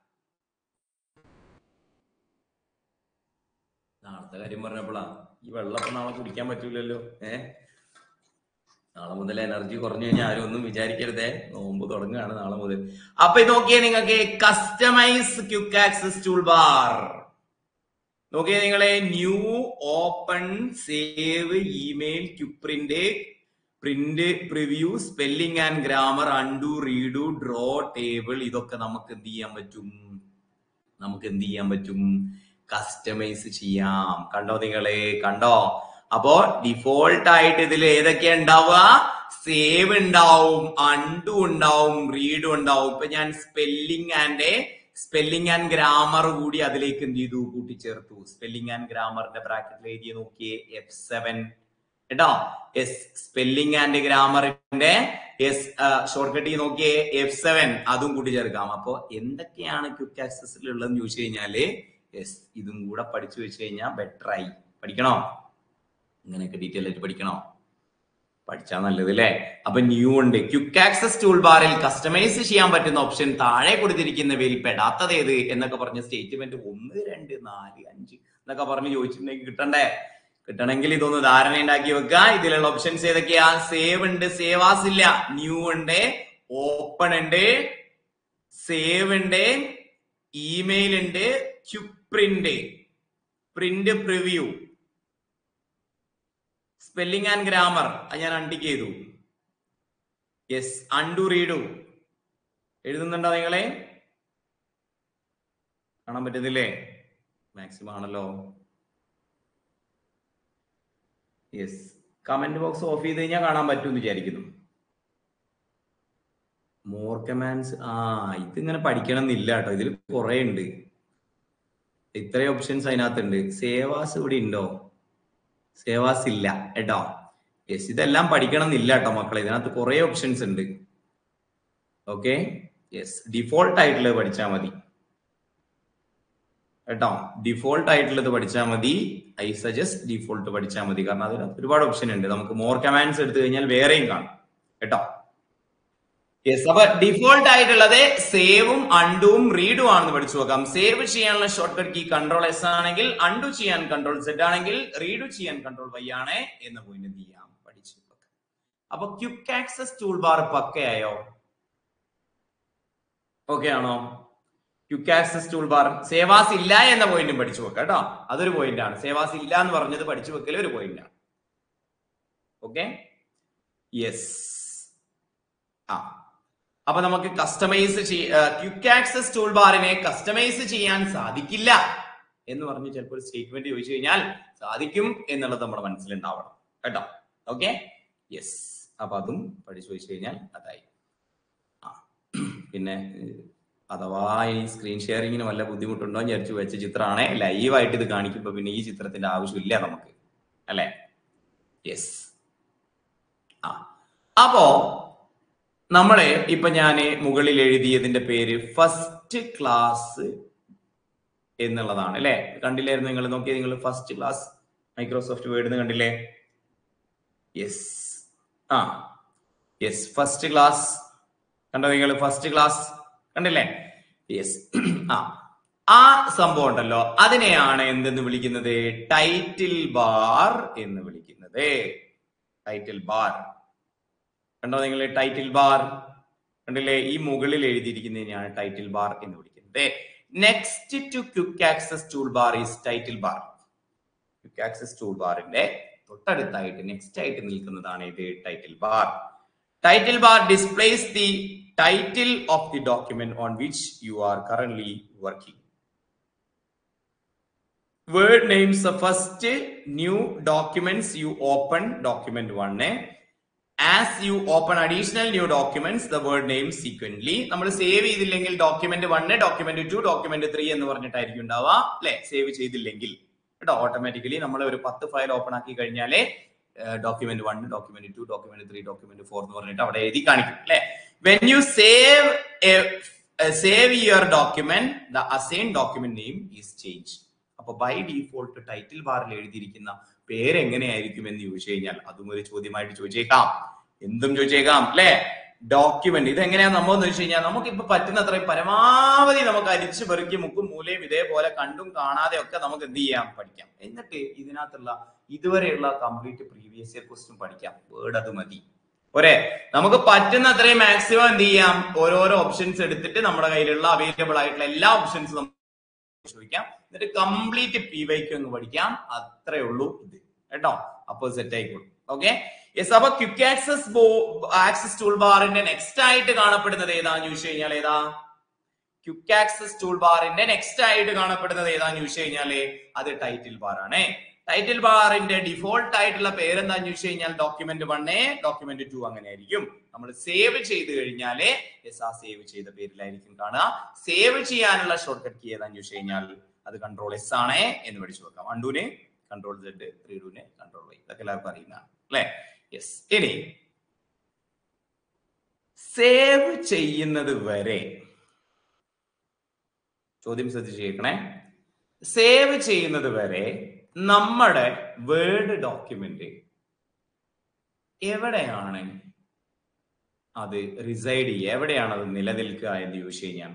നാളത്തെ കാര്യം പറഞ്ഞപ്പോഴാ ഈ വെള്ളം ഇപ്പൊ നാളെ കുടിക്കാൻ പറ്റൂലല്ലോ ഏ നാളെ മുതൽ എനർജി കുറഞ്ഞു കഴിഞ്ഞാൽ ആരും ഒന്നും വിചാരിക്കരുതേ നോമ്പ് തുടങ്ങുകയാണ് നാളെ മുതൽ അപ്പൊ ഇത് നോക്കിയേ നിങ്ങൾക്ക് customise quick access toolbar നോക്കിയേ നിങ്ങളെ new open save email quick print print preview spelling and grammar undo redo draw table ഇതൊക്കെ നമുക്ക് എന്ത് ചെയ്യാൻ പറ്റും നമുക്ക് എന്ത് ചെയ്യാൻ പറ്റും കസ്റ്റമൈസ് ചെയ്യാം കണ്ടോ നിങ്ങളെ കണ്ടോ അപ്പോ ഡിഫോൾട്ട് ആയിട്ട് ഇതിൽ ഏതൊക്കെയാ ഉണ്ടാവുക സേവ് ഉണ്ടാവും അണ്ടു ഉണ്ടാവും റീഡും ഉണ്ടാവും ഇപ്പൊ ഞാൻ spelling and spelling and grammar കൂടി അതിലേക്ക് എന്ത് ചെയ്തു കൂട്ടിച്ചേർത്തു സ്പെല്ലിംഗ് ആൻഡ് ഗ്രാമറിന്റെ ബ്രാക്കറ്റിൽ എഴുതിയ നോക്കിയേ എഫ് സെവൻ കേട്ടോ എസ് സ്പെല്ലിംഗ് ആൻഡ് ഗ്രാമറിന്റെ എസ് ഷോർട്ട് കട്ട് നോക്കിയേ എഫ് സെവൻ അതും കൂട്ടി ചേർക്കാം അപ്പൊ എന്തൊക്കെയാണ് ക്വിക്ക് ആക്സസിൽ ഉള്ളതെന്ന് ചോദിച്ചു കഴിഞ്ഞാല് യെസ് ഇതും കൂടെ പഠിച്ചു വെച്ച് കഴിഞ്ഞാൽ ബെറ്റർ ആയി പഠിക്കണോ ഇങ്ങനെയൊക്കെ ഡീറ്റെയിൽ ആയിട്ട് പഠിക്കണോ പഠിച്ചാ നല്ലത് അല്ലേ അപ്പൊ ന്യൂ ഉണ്ട് ക്വിക്ക് ആക്സസ് ടൂൾ ബാറിൽ കസ്റ്റമൈസ് ചെയ്യാൻ പറ്റുന്ന ഓപ്ഷൻ താഴെ കൊടുത്തിരിക്കുന്നവയിൽ പെടാത്തത് ഏത് എന്നൊക്കെ പറഞ്ഞ സ്റ്റേറ്റ്മെന്റ് ഒന്ന് രണ്ട് നാല് അഞ്ച് എന്നൊക്കെ പറഞ്ഞ് ചോദിച്ചിട്ടുണ്ടെങ്കിൽ കിട്ടണ്ടേ കിട്ടണമെങ്കിൽ ഇതൊന്ന് ധാരണ ഉണ്ടാക്കി വെക്കുക ഇതിലുള്ള ഓപ്ഷൻസ് ഏതൊക്കെയാ സേവ് ഉണ്ട് സേവാസ് ഇല്ല ന്യൂ ഉണ്ട് ഓപ്പൺ ഉണ്ട് സേവ് ഉണ്ട് ഇമെയിൽ ഉണ്ട് quick print print preview spelling and grammar അത് ഞാൻ അണ്ടിക്ക് ചെയ്തു യെസ് അണ്ടു റീഡു എഴുതുന്നുണ്ടോ നിങ്ങളെ കാണാൻ പറ്റുന്നില്ലേ മാക്സിമം ആണല്ലോ യെസ് കമന്റ് ബോക്സ് ഓഫ് ചെയ്ത് കഴിഞ്ഞാൽ കാണാൻ പറ്റുമെന്ന് വിചാരിക്കുന്നു മോർ കമാൻഡ്സ് ആ ഇതിങ്ങനെ പഠിക്കണം എന്നില്ല കേട്ടോ ഇതിൽ കുറെ ഉണ്ട് ഇത്രയും ഓപ്ഷൻസ് അതിനകത്തുണ്ട് സേവാസ് ഇവിടെ ഉണ്ടോ സേവാസ് ഇല്ല കേട്ടോ യെസ് ഇതെല്ലാം പഠിക്കണം എന്നില്ല കേട്ടോ മക്കളെ ഇതിനകത്ത് കുറെ ഓപ്ഷൻസ് ഉണ്ട് ഓക്കെ യെസ് ഡിഫോൾട്ട് ആയിട്ടുള്ളത് പഠിച്ചാൽ മതി കേട്ടോ ഡിഫോൾട്ട് ആയിട്ടുള്ളത് പഠിച്ചാൽ മതി ഐ സജസ്റ്റ് ഡിഫോൾട്ട് പഠിച്ചാൽ മതി കാരണം അതിനകത്ത് ഒരുപാട് ഓപ്ഷൻ ഉണ്ട് നമുക്ക് മോർ കമാൻഡ്സ് എടുത്തു കഴിഞ്ഞാൽ വേറെയും കാണും കേട്ടോ യെസ് അപ്പൊ ഡിഫോൾട്ട് ആയിട്ടുള്ളത് സേവും അണ്ടുവും റീഡും ആണെന്ന് പഠിച്ചു നോക്കാം സേവ് ചെയ്യാനുള്ള shortcut key control S ആണെങ്കിൽ അണ്ടു ചെയ്യാൻ കൺട്രോൾ സെറ്റ് ആണെങ്കിൽ റീഡു ചെയ്യാൻ കൺട്രോൾ വൈ ആണ് എന്ന പോയിന്റ് എന്ത് ചെയ്യാം പഠിച്ചു വെക്കാം അപ്പൊ ക്യുക്ക് ആക്സസ് ടൂൾ ബാർ പക്കയായോ ഓക്കെ ആണോ quick access toolbar save as ഇല്ല എന്ന പോയിന്റും പഠിച്ചു വെക്കാം കേട്ടോ അതൊരു പോയിന്റ് ആണ് സേവാസ് ഇല്ല എന്ന് പറഞ്ഞത് പഠിച്ചു വെക്കൽ ഒരു പോയിന്റ് ആണ് ഓക്കെ യെസ് ആ അപ്പൊ നമുക്ക് കസ്റ്റമൈസ് ക്യുക്ക് ആക്സസ് ടൂൾ ബാറിനെ കസ്റ്റമൈസ് ചെയ്യാൻ സാധിക്കില്ല എന്ന് പറഞ്ഞ് ചിലപ്പോൾ ഒരു സ്റ്റേറ്റ്മെന്റ് ചോദിച്ചു കഴിഞ്ഞാൽ സാധിക്കും എന്നുള്ളത് നമ്മുടെ മനസ്സിലുണ്ടാവണം കേട്ടോ ഓക്കെ യെസ് അപ്പൊ അതും പഠിച്ചു വെച്ച് കഴിഞ്ഞാൽ അതായി ആ പിന്നെ അഥവാ ഈ സ്ക്രീൻ ഷെയറിങ്ങിന് വല്ല ബുദ്ധിമുട്ടുണ്ടോ എന്ന് വിചാരിച്ചു വെച്ച ചിത്രമാണ് ലൈവായിട്ട് ഇത് കാണിക്കുമ്പോ പിന്നെ ഈ ചിത്രത്തിന്റെ ആവശ്യമില്ല നമുക്ക് അല്ലെ യെസ് ആ അപ്പോ നമ്മളെ ഇപ്പൊ ഞാൻ മുകളിൽ എഴുതിയതിന്റെ പേര് ഫസ്റ്റ് ക്ലാസ് എന്നുള്ളതാണ് അല്ലെ കണ്ടില്ലായിരുന്നു നിങ്ങൾ നോക്കിയത് നിങ്ങൾ ഫസ്റ്റ് ക്ലാസ് മൈക്രോസോഫ്റ്റ് വേർഡ് കണ്ടില്ലേ യെസ് ആ യെസ് ഫസ്റ്റ് ക്ലാസ് കണ്ടോ നിങ്ങൾ ഫസ്റ്റ് ക്ലാസ് കണ്ടില്ലേ യെസ് ആ ആ സംഭവം ഉണ്ടല്ലോ അതിനെയാണ് എന്തെന്ന് വിളിക്കുന്നത് ടൈറ്റിൽ ബാർ എന്ന് വിളിക്കുന്നത് ടൈറ്റിൽ ബാർ കണ്ടോ നിങ്ങൾ ടൈറ്റിൽ ബാർ കണ്ടില്ലേ ഈ മുകളിൽ എഴുതിയിരിക്കുന്നതിനെയാണ് ടൈറ്റിൽ ബാർ എന്ന് വിളിക്കുന്നത് next to quick access toolbar is title bar quick access tool ബാറിന്റെ തൊട്ടടുത്തായിട്ട് നെക്സ്റ്റ് ആയിട്ട് നിൽക്കുന്നതാണ് ഇത് title bar title bar displays the title of the document on which you are current working word names the first new documents you open document 1 as you open additional new documents the word name sequentially നമ്മൾ save ചെയ്തില്ലെങ്കിൽ document one document two document three എന്ന് പറഞ്ഞിട്ടായിരിക്കും ഉണ്ടാവുക അല്ലെ save ചെയ്തില്ലെങ്കിൽ കേട്ടോ automatically നമ്മൾ ഒരു പത്ത് ഫയൽ ഓപ്പൺ ആക്കി കഴിഞ്ഞാലേ document one document two document three document four എന്ന് പറഞ്ഞിട്ട് അവിടെ എഴുതി കാണിക്കും അല്ലെ when you save save your document the assign document name is change അപ്പൊ ബൈ ഡീഫോൾട്ട് ടൈറ്റിൽ ബാറിൽ എഴുതിയിരിക്കുന്ന പേര് എങ്ങനെയായിരിക്കും എന്ന് ചോദിച്ചു കഴിഞ്ഞാൽ അതും ഒരു ചോദ്യമായിട്ട് ചോദിച്ചേക്കാം എന്തും ചോദിച്ചേക്കാം അല്ലെ ഡോക്യുമെന്റ് ഇത് എങ്ങനെയാ നമ്മൾ എന്ന് വെച്ച് കഴിഞ്ഞാൽ നമുക്ക് ഇപ്പൊ പറ്റുന്നത്ര പരമാവധി നമുക്ക് അരിച്ചു പെറുക്കി മുക്കും മൂലയും ഇതേപോലെ കണ്ടും കാണാതെ ഒക്കെ നമുക്ക് എന്ത് ചെയ്യാം പഠിക്കാം എന്നിട്ട് ഇതിനകത്തുള്ള ഇതുവരെയുള്ള കംപ്ലീറ്റ് പ്രീവിയസ് ഇയർ ക്വസ്റ്റ്യൻ പഠിക്കാം വേർഡ് അത് മതി പോരെ നമുക്ക് പറ്റുന്ന അത്രയും മാക്സിമം എന്ത് ചെയ്യാം ഓരോരോ ഓപ്ഷൻസ് എടുത്തിട്ട് നമ്മുടെ കയ്യിലുള്ള അവൈലബിൾ ആയിട്ടുള്ള എല്ലാ ഓപ്ഷൻസും ചോദിക്കാം എന്നിട്ട് കംപ്ലീറ്റ് പി വൈക്ക് അങ്ങ് പഠിക്കാം അത്രേ ഉള്ളൂ ഇത് കേട്ടോ അപ്പൊ സെറ്റ് ആയിക്കോളും ഓക്കെ യെസ് അപ്പൊ ക്വിക്ക് ആക്സസ് ആക്സസ് ടൂൾ ബാറിന്റെ നെക്സ്റ്റ് ആയിട്ട് കാണപ്പെടുന്നത് ഏതാന്ന് ചോദിച്ചു കഴിഞ്ഞാൽ ഏതാ ക്വിക്ക് ആക്സസ് ടൂൾ ബാറിന്റെ നെക്സ്റ്റ് ആയിട്ട് കാണപ്പെടുന്നത് ഏതാന്ന് ചോദിച്ചു കഴിഞ്ഞാല് അത് ടൈറ്റിൽ ബാർ ആണ് ടൈറ്റിൽ ബാറിന്റെ ഡിഫോൾട്ട് ആയിട്ടുള്ള പേരെന്താന്ന് ചോദിച്ചു കഴിഞ്ഞാൽ ഡോക്യുമെന്റ് വണ്ണേ ഡോക്യുമെന്റ് ടു അങ്ങനെ ആയിരിക്കും നമ്മൾ സേവ് ചെയ്ത് കഴിഞ്ഞാല് യെസ് ആ സേവ് ചെയ്ത പേരിലായിരിക്കും കാണുക സേവ് ചെയ്യാനുള്ള ഷോർട്ട് കട്ട് കീ ഏതാന്ന് ചോദിച്ചു കഴിഞ്ഞാൽ അത് കൺട്രോൾ എസ് ആണ് എന്ന് പഠിച്ചു വെക്കാം അണ്ടൂന് കൺട്രോൾ സെഡ് ത്രീ ഡൂന് കൺട്രോൾ വൈ ഇതൊക്കെ എല്ലാവർക്കും അറിയുന്നതാണ് അല്ലെ യെസ് ഇനി സേവ് ചെയ്യുന്നത് വരെ ചോദ്യം ശ്രദ്ധിച്ച് കേൾക്കണേ സേവ് ചെയ്യുന്നത് വരെ നമ്മുടെ വേർഡ് ഡോക്യുമെന്റ് എവിടെയാണ് അത് റിസൈഡ് ചെയ്യുക എവിടെയാണ് അത് നിലനിൽക്കുക എന്ന് ചോദിച്ചു കഴിഞ്ഞാൽ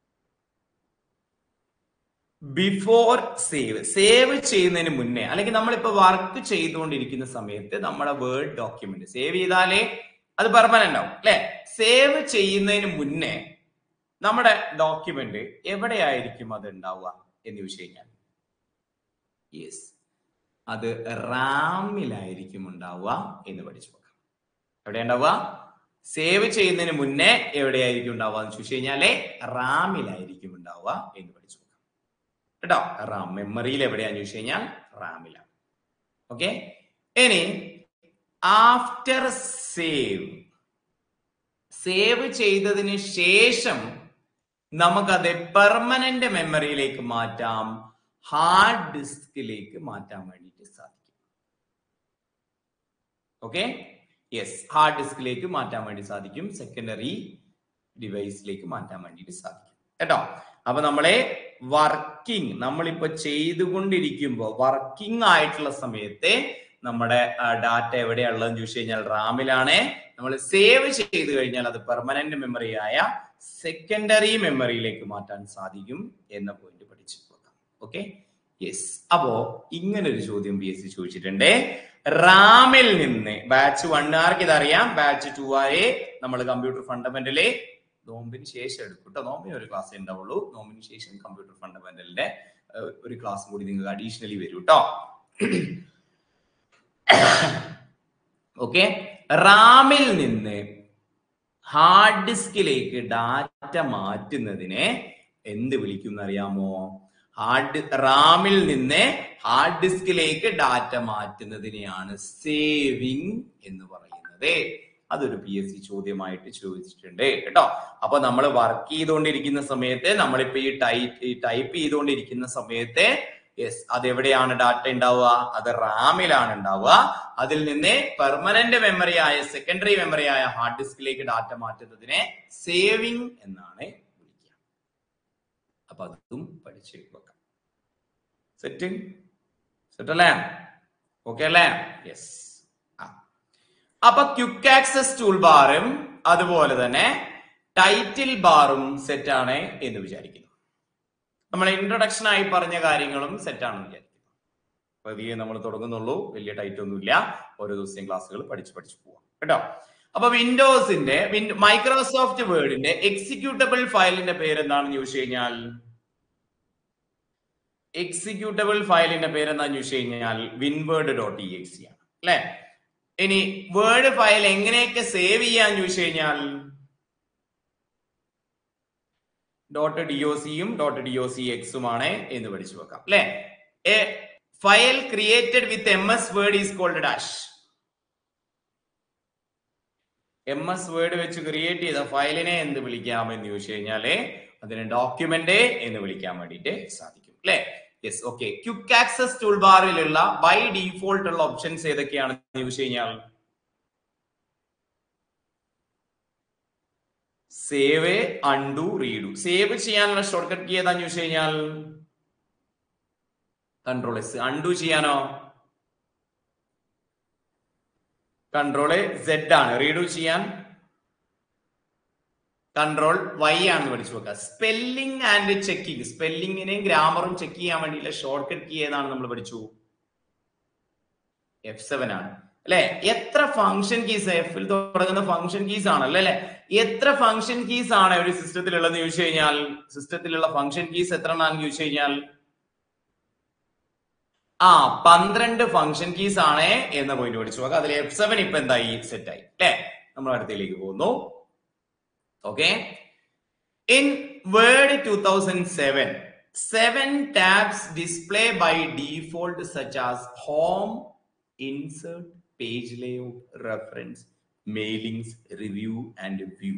ബിഫോർ സേവ് സേവ് ചെയ്യുന്നതിന് മുന്നേ അല്ലെങ്കിൽ നമ്മളിപ്പോ വർക്ക് ചെയ്തുകൊണ്ടിരിക്കുന്ന സമയത്ത് നമ്മുടെ വേർഡ് ഡോക്യുമെന്റ് സേവ് ചെയ്താലേ അത് പെർമനന്റ് ആവും അല്ലെ സേവ് ചെയ്യുന്നതിന് മുന്നേ നമ്മുടെ ഡോക്യുമെന്റ് എവിടെയായിരിക്കും അത് ഉണ്ടാവുക എന്ന് ചോദിച്ചു കഴിഞ്ഞാൽ യെസ് അത് റാമിലായിരിക്കും ഉണ്ടാവുക എന്ന് പഠിച്ചു നോക്കാം എവിടെ ഉണ്ടാവുക സേവ് ചെയ്യുന്നതിന് മുന്നേ എവിടെയായിരിക്കും ഉണ്ടാവുക എന്ന് ചോദിച്ചു കഴിഞ്ഞാല് റാമിലായിരിക്കും ഉണ്ടാവുക എന്ന് പഠിച്ചു നോക്കാം കേട്ടോ റാം മെമ്മറിയിൽ എവിടെയാന്ന് ചോദിച്ചു കഴിഞ്ഞാൽ റാമിലാണ് ഓക്കെ ഇനി ആഫ്റ്റർ സേവ് സേവ് ചെയ്തതിന് ശേഷം നമുക്കത് പെർമനന്റ് മെമ്മറിയിലേക്ക് മാറ്റാം ഹാർഡ് ഡിസ്കിലേക്ക് മാറ്റാൻ വേണ്ടിയിട്ട് സാധിക്കും ഓക്കെ യെസ് ഹാർഡ് ഡിസ്കിലേക്ക് മാറ്റാൻ വേണ്ടി സാധിക്കും സെക്കൻഡറി ഡിവൈസിലേക്ക് മാറ്റാൻ വേണ്ടിയിട്ട് സാധിക്കും കേട്ടോ അപ്പൊ നമ്മളെ വർക്കിംഗ് നമ്മളിപ്പോ ചെയ്തുകൊണ്ടിരിക്കുമ്പോൾ വർക്കിംഗ് ആയിട്ടുള്ള സമയത്ത് നമ്മുടെ ഡാറ്റ എവിടെയുള്ളതെന്ന് ചോദിച്ചു കഴിഞ്ഞാൽ റാമിലാണ് നമ്മൾ സേവ് ചെയ്ത് കഴിഞ്ഞാൽ അത് പെർമനന്റ് മെമ്മറിയായ സെക്കൻഡറി മെമ്മറിയിലേക്ക് മാറ്റാൻ സാധിക്കും എന്ന പോയിന്റ് പഠിച്ചു നോക്കാം ഓക്കെ യെസ് അപ്പോ ഇങ്ങനെ ഒരു ചോദ്യം പി എസ് സി ചോദിച്ചിട്ടുണ്ട് റാമിൽ നിന്ന് ബാച്ച് വൺ ആർക്ക് ഇതറിയാം ബാച്ച് ടു ആയെ നമ്മൾ കമ്പ്യൂട്ടർ ഫണ്ടമെന്റല് നോമ്പിന് ശേഷം എടുക്കും കേട്ടോ നോമ്പിന് ഒരു ക്ലാസ് ഉണ്ടാവുള്ളൂ നോമ്പിന് ശേഷം കമ്പ്യൂട്ടർ ഫണ്ടമെന്റലിന്റെ ഒരു ക്ലാസ് കൂടി നിങ്ങൾക്ക് അഡീഷണലി വരും കേട്ടോ ഓക്കെ റാമിൽ നിന്ന് ഹാർഡ് ഡിസ്കിലേക്ക് ഡാറ്റ മാറ്റുന്നതിനെ എന്ത് വിളിക്കും അറിയാമോ ഹാർഡ് റാമിൽ നിന്ന് ഹാർഡ് ഡിസ്കിലേക്ക് ഡാറ്റ മാറ്റുന്നതിനെയാണ് സേവിങ് എന്ന് പറയുന്നത് അതൊരു പി എസ് സി ചോദ്യമായിട്ട് ചോദിച്ചിട്ടുണ്ട് കേട്ടോ അപ്പൊ നമ്മൾ വർക്ക് ചെയ്തുകൊണ്ടിരിക്കുന്ന സമയത്ത് നമ്മളിപ്പോ ഈ ടൈപ്പ് ടൈപ്പ് ചെയ്തുകൊണ്ടിരിക്കുന്ന സമയത്ത് യെസ് അത് എവിടെയാണ് ഡാറ്റ ഉണ്ടാവുക അത് റാമിലാണ് ഉണ്ടാവുക അതിൽ നിന്ന് പെർമനന്റ് മെമ്മറി ആയ സെക്കൻഡറി മെമ്മറി ആയ ഹാർഡ് ഡിസ്കിലേക്ക് ഡാറ്റ മാറ്റുന്നതിനെ സേവിങ് എന്നാണ് വിളിക്കുക അപ്പൊ അതും പഠിച്ചു വെക്കാം സെറ്റ് സെറ്റ് അല്ലേ ഓക്കെ അല്ലേ യെസ് അപ്പൊ ക്യുക്ക് ആക്സസ് ടൂൾ ബാറും അതുപോലെ തന്നെ ടൈറ്റിൽ ബാറും സെറ്റ് ആണ് എന്ന് വിചാരിക്കുന്നു നമ്മൾ ഇൻട്രൊഡക്ഷൻ ആയി പറഞ്ഞ കാര്യങ്ങളും സെറ്റ് ആണെന്ന് വിചാരിക്കും പതിയെ നമ്മൾ തുടങ്ങുന്നുള്ളൂ വലിയ ടൈറ്റ് ഒന്നുമില്ല ഓരോ ദിവസം ക്ലാസ്സുകൾ പഠിച്ച് പഠിച്ച് പോവാം കേട്ടോ അപ്പൊ വിൻഡോസിന്റെ മൈക്രോസോഫ്റ്റ് വേർഡിന്റെ എക്സിക്യൂട്ടബിൾ ഫയലിന്റെ പേര് എന്താണെന്ന് ചോദിച്ചു കഴിഞ്ഞാൽ എക്സിക്യൂട്ടബിൾ ഫയലിന്റെ പേര് എന്താണെന്ന് ചോദിച്ചു കഴിഞ്ഞാൽ വിൻവേർഡ് ഡോട്ട് ഇ എക്സി ആണ് അല്ലെ ഇനി വേർഡ് ഫയൽ എങ്ങനെയൊക്കെ സേവ് ചെയ്യാന്ന് ചോദിച്ചു കഴിഞ്ഞാൽ ഡോട്ട് ഡി ഒ സിയും ഡോട്ട് ഡി ഒ സി എക്സും ആണ് എന്ന് പഠിച്ചു വെക്കാം അല്ലെ a file created with M S Word is called dash M S Word വെച്ച് ക്രിയേറ്റ് ചെയ്ത ഫയലിനെ എന്ത് വിളിക്കാം എന്ന് ചോദിച്ചു കഴിഞ്ഞാല് അതിനെ ഡോക്യുമെന്റ് എന്ന് വിളിക്കാൻ വേണ്ടിയിട്ട് സാധിക്കും അല്ലെ yes okay quick access tool ബാറിലുള്ള ബൈ ഡീഫോൾട്ട് ഉള്ള ഓപ്ഷൻസ് ഏതൊക്കെയാണെന്ന് ചോദിച്ചു കഴിഞ്ഞാൽ സേവ് അൺഡു റീഡു സേവ് ചെയ്യാനുള്ള ഷോർട്ട് കട്ട് കീ ഏതാന്ന് ചോദിച്ചു കഴിഞ്ഞാൽ കൺട്രോൾ എസ് അൺഡു ചെയ്യാനോ കൺട്രോള് സെഡ് ആണ് റീഡു ചെയ്യാൻ കൺട്രോൾ വൈ ആണെന്ന് പഠിച്ചു നോക്കുക സ്പെല്ലിംഗ് ആൻഡ് ചെക്കിംഗ് സ്പെല്ലിങ്ങിനെയും ഗ്രാമറും ചെക്ക് ചെയ്യാൻ വേണ്ടിയുള്ള ഷോർട്ട് കട്ട് കീ ഏതാണ് നമ്മൾ പഠിച്ചു എഫ് സെവൻ ആണ് അല്ലെ എത്ര ഫംഗ്ഷൻ കീസ് എഫിൽ തുടങ്ങുന്ന ഫംഗ്ഷൻ കീസ് ആണല്ലോ അല്ലെ എത്ര ഫംഗ്ഷൻ കീസ് ആണ് ഒരു സിസ്റ്റത്തിൽ ഉള്ളതെന്ന് ചോദിച്ചു കഴിഞ്ഞാൽ സിസ്റ്റത്തിലുള്ള ഫംഗ്ഷൻ കീസ് എത്ര എണ്ണാന്ന് ചോദിച്ചു കഴിഞ്ഞാൽ ആ പന്ത്രണ്ട് ഫംഗ്ഷൻ കീസ് ആണ് എന്ന പോയിന്റ് പഠിച്ചു നോക്കാം അതിൽ എഫ് സെവൻ ഇപ്പൊ എന്തായി സെറ്റ് ആയി അല്ലെ നമ്മൾ അടുത്തേക്ക് പോകുന്നു okay in word two thousand seven seven tabs display by default such as home insert page layout reference mailings review and view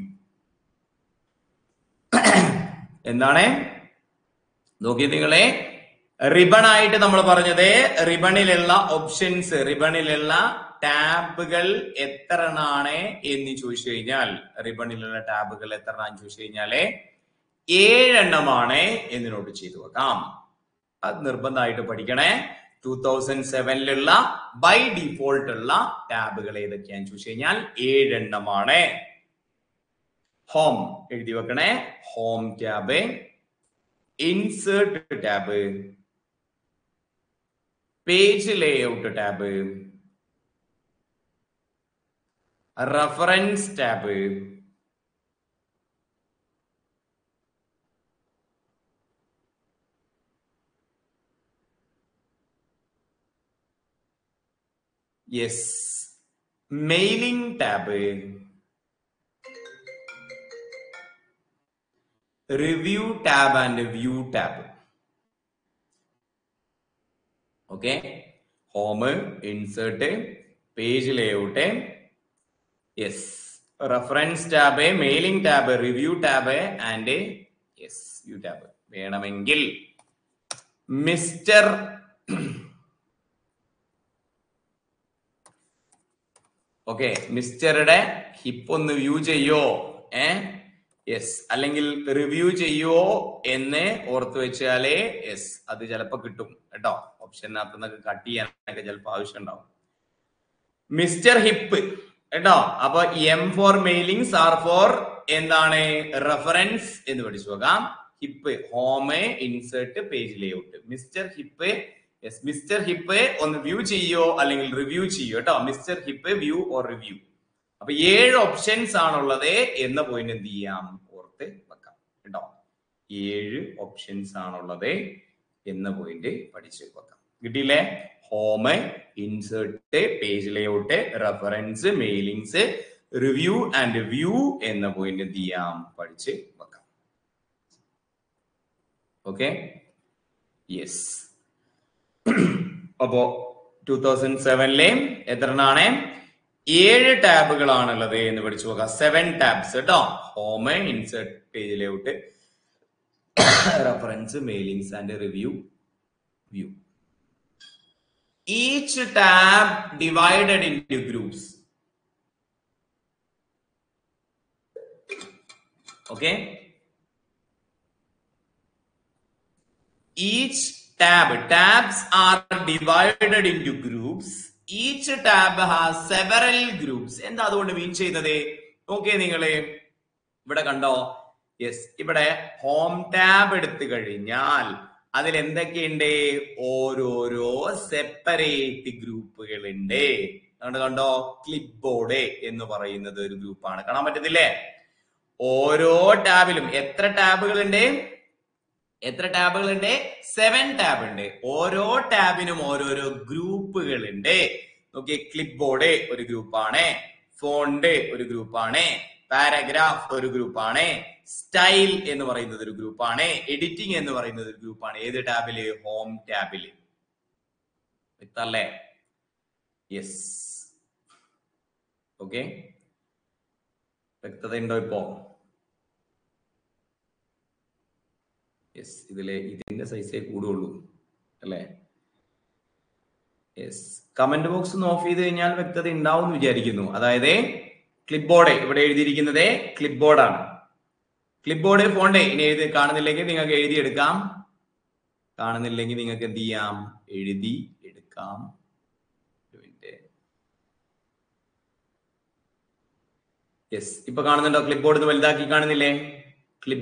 എന്താണ് നോക്കി നിങ്ങളെ റിബൺ ആയിട്ട് നമ്മൾ പറഞ്ഞത് റിബണിലുള്ള ഓപ്ഷൻസ് റിബണിലുള്ള ടാബുകൾ എത്ര എണ്ണാണ് എന്ന് ചോദിച്ചു കഴിഞ്ഞാൽ റിബണിലുള്ള ടാബുകൾ എത്ര എണ്ണം ചോദിച്ചു കഴിഞ്ഞാല് ഏഴെണ്ണമാണ് എന്ന് നോട്ട് ചെയ്തു വെക്കാം അത് നിർബന്ധമായിട്ട് പഠിക്കണേ ടൂ തൗസൻഡ് സെവനിലുള്ള ബൈ ഡിഫോൾട്ട് ഉള്ള ടാബുകൾ ഏതൊക്കെയാന്ന് ചോദിച്ചു കഴിഞ്ഞാൽ ഏഴെണ്ണമാണ് ഹോം എഴുതി വെക്കണേ home tab insert tab page layout tab reference tab yes mailing tab review tab and view tab okay home insert page layout yes reference tab mailing tab review tab and yes view tab വേണമെങ്കിൽ mister okay മിസ്റ്ററുടെ hip ഒന്ന് view ചെയ്യോ ഏ yes അല്ലെങ്കിൽ review ചെയ്യോ എന്ന് ഓർത്ത് വെച്ചാലേ യെസ് അത് ചിലപ്പോ കിട്ടും കേട്ടോ ഓപ്ഷനകത്ത് നിന്നൊക്കെ കട്ട് ചെയ്യാനൊക്കെ ചിലപ്പോൾ ആവശ്യം ഉണ്ടാവും മിസ്റ്റർ ഹിപ്പ് കേട്ടോ അപ്പൊ M for mailings R for എന്താണ് റെഫറൻസ് എന്ന് പഠിച്ചു നോക്കാം hip home insert page layout mister hip yes mister hip ഒന്ന് വ്യൂ ചെയ്യോ അല്ലെങ്കിൽ റിവ്യൂ ചെയ്യോ കേട്ടോ mister hip view or review അപ്പൊ ഏഴ് ഓപ്ഷൻസ് ആണുള്ളത് എന്ന പോയിന്റ് എന്ത് ചെയ്യാം ഓർത്ത് വെക്കാം കേട്ടോ ഏഴ് ഓപ്ഷൻസ് ആണുള്ളത് എന്ന പോയിന്റ് പഠിച്ചു വെക്കാം കിട്ടിയില്ലേ home insert page layout reference mailings review and view എന്ന പോയിന്റ് എന്ത് ചെയ്യാം പഠിച്ച് വെക്കാം ഓക്കെ യെസ് അപ്പോ ടൂ തൗസൻഡ് സെവനിലെ എത്ര എണ്ണാണ് ഏഴ് ടാബുകളാണുള്ളത് എന്ന് പഠിച്ചു നോക്കാം സെവൻ ടാബ്സ് കേട്ടോ home insert page layout reference mailings and review view each tab divided into groups okay each tab tabs are divided into groups each tab has several groups എന്താ അതുകൊണ്ട് മീൻ ചെയ്യുന്നത് നോക്കിയേ നിങ്ങള് ഇവിടെ കണ്ടോ യെസ് ഇവിടെ ഹോം ടാബ് എടുത്തു കഴിഞ്ഞാൽ അതിൽ എന്തൊക്കെയുണ്ട് ഓരോരോ സെപ്പറേറ്റ് ഗ്രൂപ്പുകൾ ഉണ്ട് അതുകൊണ്ട് കണ്ടോ ക്ലിപ്പ് ബോർഡ് എന്ന് പറയുന്നത് ഒരു ഗ്രൂപ്പാണ് കാണാൻ പറ്റത്തില്ലേ ഓരോ ടാബിലും എത്ര ടാബുകൾ ഉണ്ട് എത്ര ടാബുകൾ ഉണ്ട് സെവൻ ടാബ് ഉണ്ട് ഓരോ ടാബിനും ഓരോരോ ഗ്രൂപ്പുകൾ ഉണ്ട് നോക്കിയേ ക്ലിപ്പ് ബോർഡ് ഒരു ഗ്രൂപ്പാണ് ഫോണ്ട് ഒരു ഗ്രൂപ്പാണ് പാരഗ്രാഫ് ഒരു ഗ്രൂപ്പാണ് സ്റ്റൈൽ എന്ന് പറയുന്നത് ഒരു ഗ്രൂപ്പാണ് എഡിറ്റിംഗ് എന്ന് പറയുന്നത് ഒരു ഗ്രൂപ്പാണ് ഏത് ടാബില് ഹോം ടാബില് വ്യക്തല്ലേ യെസ് ഓക്കെ വ്യക്തത ഉണ്ടോ ഇപ്പോ യെസ് ഇതിലെ ഇതിന്റെ സൈസേ കൂടുള്ളൂ അല്ലേ യെസ് കമന്റ് ബോക്സ് ഒന്ന് ഓഫ് ചെയ്ത് കഴിഞ്ഞാൽ വ്യക്തത ഉണ്ടാവും എന്ന് വിചാരിക്കുന്നു അതായത് ക്ലിപ്പ് ബോർഡ് ഇവിടെ എഴുതിയിരിക്കുന്നത് ക്ലിപ്പ് ബോർഡാണ് ക്ലിപ്പ് ബോർഡ് ഫോണ്ട് ഇനി എഴുതി കാണുന്നില്ലെങ്കിൽ നിങ്ങൾക്ക് എഴുതിയെടുക്കാം കാണുന്നില്ലെങ്കിൽ നിങ്ങൾക്ക് എന്ത് ചെയ്യാം എഴുതി എടുക്കാം ഒരു മിനിറ്റ് യെസ് ഇപ്പൊ കാണുന്നുണ്ടോ ക്ലിപ്പ് ബോർഡ് വലുതാക്കി കാണുന്നില്ലേ clip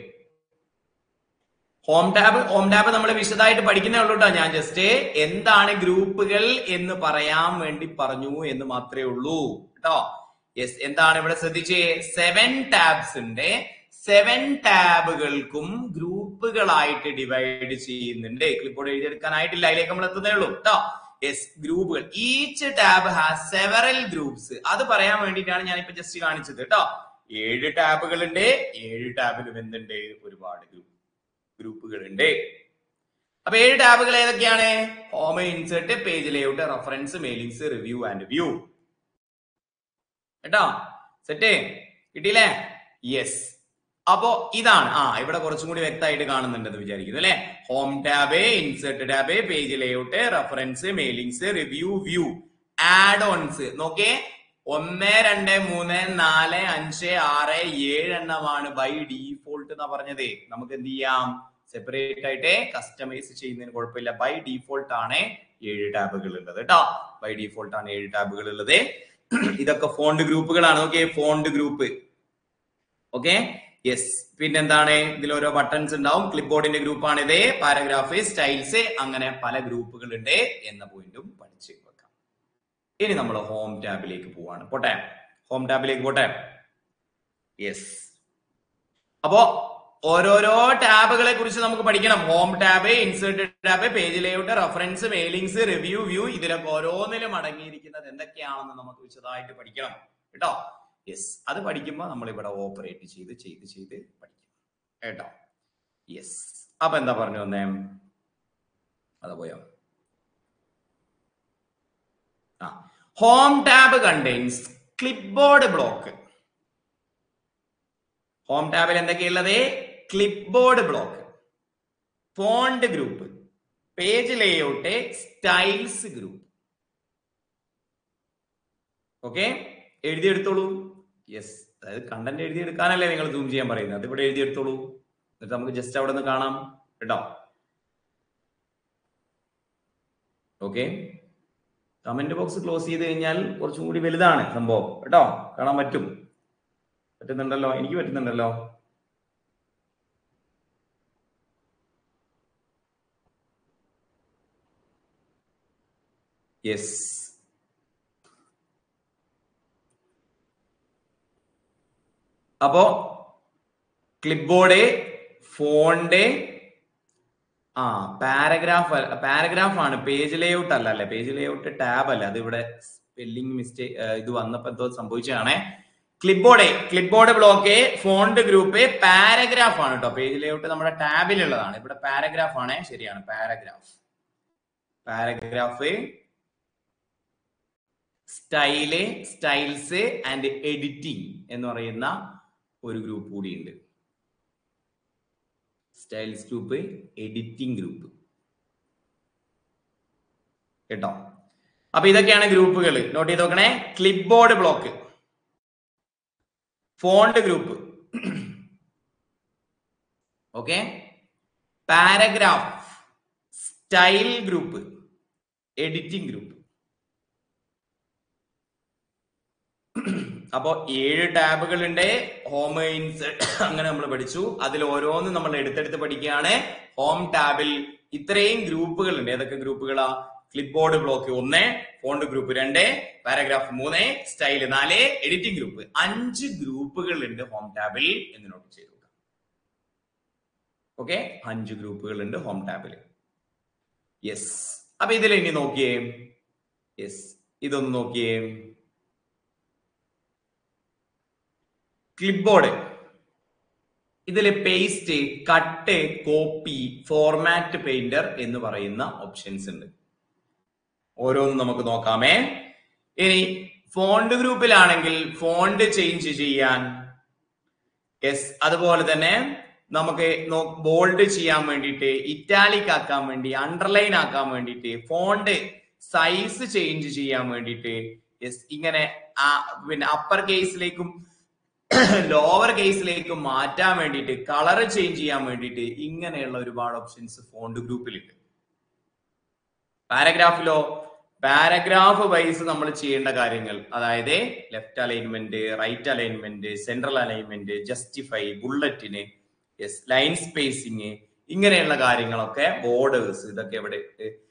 home tab home tab നമ്മൾ വിശദമായിട്ട് പഠിക്കുന്നേ ഉള്ളൂ കേട്ടോ ഞാൻ ജസ്റ്റ് എന്താണ് ഗ്രൂപ്പുകൾ എന്ന് പറയാൻ വേണ്ടി പറഞ്ഞു എന്ന് മാത്രമേ ഉള്ളൂ കേട്ടോ യെസ് എന്താണ് ഇവിടെ ശ്രദ്ധിച്ചേ സെവൻ ടാബ്സ് ഉണ്ട് സെവൻ ടാബുകൾക്കും ഗ്രൂപ്പുകളായിട്ട് ഡിവൈഡ് ചെയ്യുന്നുണ്ട് ക്ലിപ്പോർഡ് എഴുതിയെടുക്കാനായിട്ടില്ല അതിലേക്ക് നമ്മൾ എത്തുന്നേ ഉള്ളൂ കേട്ടോ യെസ് ഗ്രൂപ്പുകൾ each tab has several groups അത് പറയാൻ വേണ്ടിയിട്ടാണ് ഞാൻ ഇപ്പൊ ജസ്റ്റ് കാണിച്ചത് കേട്ടോ ഏഴ് ടാബുകൾ ഉണ്ട് ഏഴ് ടാബിലും എന്തുണ്ട് ഒരുപാട് ഗ്രൂപ്പ് ഗ്രൂപ്പുകൾ ഉണ്ട് അപ്പൊ ഏഴ് ടാബുകൾ ഏതൊക്കെയാണ് home insert page layout reference mailings review and view കേട്ടോ സെറ്റ് കിട്ടിയില്ലേ യെസ് അപ്പോ ഇതാണ് ആ ഇവിടെ കുറച്ചും കൂടി വ്യക്തമായിട്ട് കാണുന്നുണ്ടെന്ന് വിചാരിക്കുന്നു അല്ലെ home tab insert tab page layout reference mailings review view add ons നോക്കേ ഒന്ന് രണ്ട് മൂന്ന് നാല് അഞ്ച് ആറ് ഏഴ് എണ്ണമാണ് ബൈ ഡീഫോൾട്ട് എന്നാ പറഞ്ഞത് നമുക്ക് എന്ത് ചെയ്യാം സെപ്പറേറ്റ് ആയിട്ട് കസ്റ്റമൈസ് ചെയ്യുന്നതിന് കുഴപ്പമില്ല ബൈ ഡീഫോൾട്ട് ആണ് ഏഴ് ടാബുകൾ ഉള്ളത് കേട്ടോ ബൈ ഡീഫോൾട്ട് ആണ് ഏഴ് ടാബുകൾ ഉള്ളത് ഇതൊക്കെ ഫോണ്ട് ഗ്രൂപ്പുകളാണ് okay font group okay yes പിന്നെന്താണ് ഇതിൽ ഓരോ ബട്ടൺസ് ഉണ്ടാവും ക്ലിപ്പ് ബോർഡിന്റെ ഗ്രൂപ്പാണ് ഇത് പാരഗ്രാഫ് സ്റ്റൈൽസ് അങ്ങനെ പല ഗ്രൂപ്പുകൾ ഉണ്ട് എന്ന പോയിന്റും പഠിച്ച് വെക്കാം ഇനി നമ്മൾ ഹോം ടാബിലേക്ക് പോവാണ് പോട്ടെ ഹോം ടാബിലേക്ക് പോട്ടെ യെസ് അപ്പോ ഓരോരോ ടാബുകളെ കുറിച്ച് നമുക്ക് പഠിക്കണം home tab insert tab page layout reference mailings review view ഇതിലൊക്കെ ഓരോന്നിലും അടങ്ങിയിരിക്കുന്നത് എന്തൊക്കെയാണെന്ന് നമുക്ക് വിശദമായിട്ട് പഠിക്കണം കേട്ടോ യെസ് അത് പഠിക്കുമ്പോൾ നമ്മൾ ഇവിടെ ഓപ്പറേറ്റ് ചെയ്ത് ചെയ്ത് ചെയ്ത് പഠിക്കും കേട്ടോ യെസ് അപ്പൊ എന്താ പറഞ്ഞു വന്നേ അതാ പോയോ ആ home tab contains clipboard block home ടാബിൽ എന്തൊക്കെയുള്ളത് clipboard block font group page layout styles group okay എഴുതിയെടുത്തോളൂ യെസ് അതായത് കണ്ടന്റ് എഴുതിയെടുക്കാനല്ലേ നിങ്ങൾ സൂം ചെയ്യാൻ പറയുന്നത് അത് ഇവിടെ എഴുതിയെടുത്തോളൂ എന്നിട്ട് നമുക്ക് ജസ്റ്റ് അവിടെ നിന്ന് കാണാം കേട്ടോ ഓക്കെ കമന്റ് ബോക്സ് ക്ലോസ് ചെയ്ത് കഴിഞ്ഞാൽ കുറച്ചും കൂടി വലുതാണ് സംഭവം കേട്ടോ കാണാൻ പറ്റും പറ്റുന്നുണ്ടല്ലോ എനിക്ക് പറ്റുന്നുണ്ടല്ലോ യെസ് അപ്പോ ക്ലിപ്പ് ബോർഡ് ഫോണ്ട് ആ പാരഗ്രാഫ് പാരഗ്രാഫ് ആണ് പേജ് ലേഔട്ട് അല്ല അല്ലെ പേജ് ലേഔട്ട് ടാബ് അല്ല അത് ഇവിടെ സ്പെല്ലിംഗ് മിസ്റ്റേക്ക് ഇത് വന്നപ്പോ എന്തോ സംഭവിച്ചതാണേ clipboard clipboard block font group paragraph ആണ് കേട്ടോ പേജ് ലേഔട്ട് നമ്മുടെ ടാബിലുള്ളതാണ് ഇവിടെ പാരഗ്രാഫ് ആണ് ശരിയാണ് paragraph paragraph style styles and editing എന്ന് പറയുന്ന ഒരു ഗ്രൂപ്പ് കൂടിയുണ്ട് സ്റ്റൈൽസ് ഗ്രൂപ്പ് എഡിറ്റിംഗ് ഗ്രൂപ്പ് കേട്ടോ അപ്പൊ ഇതൊക്കെയാണ് ഗ്രൂപ്പുകൾ നോട്ട് ചെയ്ത് നോക്കണേ clipboard block font group okay paragraph style group editing group അപ്പോ ഏഴ് ടാബുകൾ ഉണ്ട് ഹോം ഇൻസെർട്ട് അങ്ങനെ നമ്മൾ പഠിച്ചു അതിൽ ഓരോന്നും നമ്മൾ എടുത്തെടുത്ത് പഠിക്കുകയാണ് ഹോം ടാബിൽ ഇത്രയും ഗ്രൂപ്പുകൾ ഉണ്ട് ഏതൊക്കെ ഗ്രൂപ്പുകളാ ക്ലിപ്പ് ബോർഡ് ബ്ലോക്ക് ഒന്ന് ഫോണ്ട് ഗ്രൂപ്പ് രണ്ട് പാരഗ്രാഫ് മൂന്ന് സ്റ്റൈൽ നാല് എഡിറ്റിംഗ് ഗ്രൂപ്പ് അഞ്ച് ഗ്രൂപ്പുകൾ ഉണ്ട് ഹോം ടാബിൽ എന്ന് നോട്ട് ചെയ്തു ഓക്കെ അഞ്ച് ഗ്രൂപ്പുകൾ ഉണ്ട് ഹോം ടാബിൽ യെസ് അപ്പൊ ഇതിൽ ഇനി നോക്കിയേ യെസ് ഇതൊന്ന് നോക്കിയേ ക്ലിപ്പ് ബോർഡ് ഇതിൽ paste cut copy format painter എന്ന് പറയുന്ന ഓപ്ഷൻസ് ഉണ്ട് ഓരോന്നും നമുക്ക് നോക്കാമേ ഇനി ഫോണ്ട് ഗ്രൂപ്പിലാണെങ്കിൽ ഫോണ്ട് ചേഞ്ച് ചെയ്യാൻ യെസ് അതുപോലെ തന്നെ നമുക്ക് ബോൾഡ് ചെയ്യാൻ വേണ്ടിയിട്ട് ഇറ്റാലിക് ആക്കാൻ വേണ്ടി അണ്ടർലൈൻ ആക്കാൻ വേണ്ടിയിട്ട് ഫോണ്ട് സൈസ് ചേഞ്ച് ചെയ്യാൻ വേണ്ടിയിട്ട് യെസ് ഇങ്ങനെ പിന്നെ അപ്പർ കേസിലേക്കും ലോവർ കേസിലേക്കും മാറ്റാൻ വേണ്ടിയിട്ട് കളർ ചേഞ്ച് ചെയ്യാൻ വേണ്ടിയിട്ട് ഇങ്ങനെയുള്ള ഒരുപാട് ഓപ്ഷൻസ് ഫോണ്ട് ഗ്രൂപ്പിലുണ്ട് പാരഗ്രാഫിലോ പാരഗ്രാഫ് വൈസ് നമ്മൾ ചെയ്യേണ്ട കാര്യങ്ങൾ അതായത് left alignment right alignment central alignment justify ബുള്ളറ്റിന് യെസ് ലൈൻ സ്പേസിങ് ഇങ്ങനെയുള്ള കാര്യങ്ങളൊക്കെ ബോർഡേഴ്സ് ഇതൊക്കെ ഇവിടെ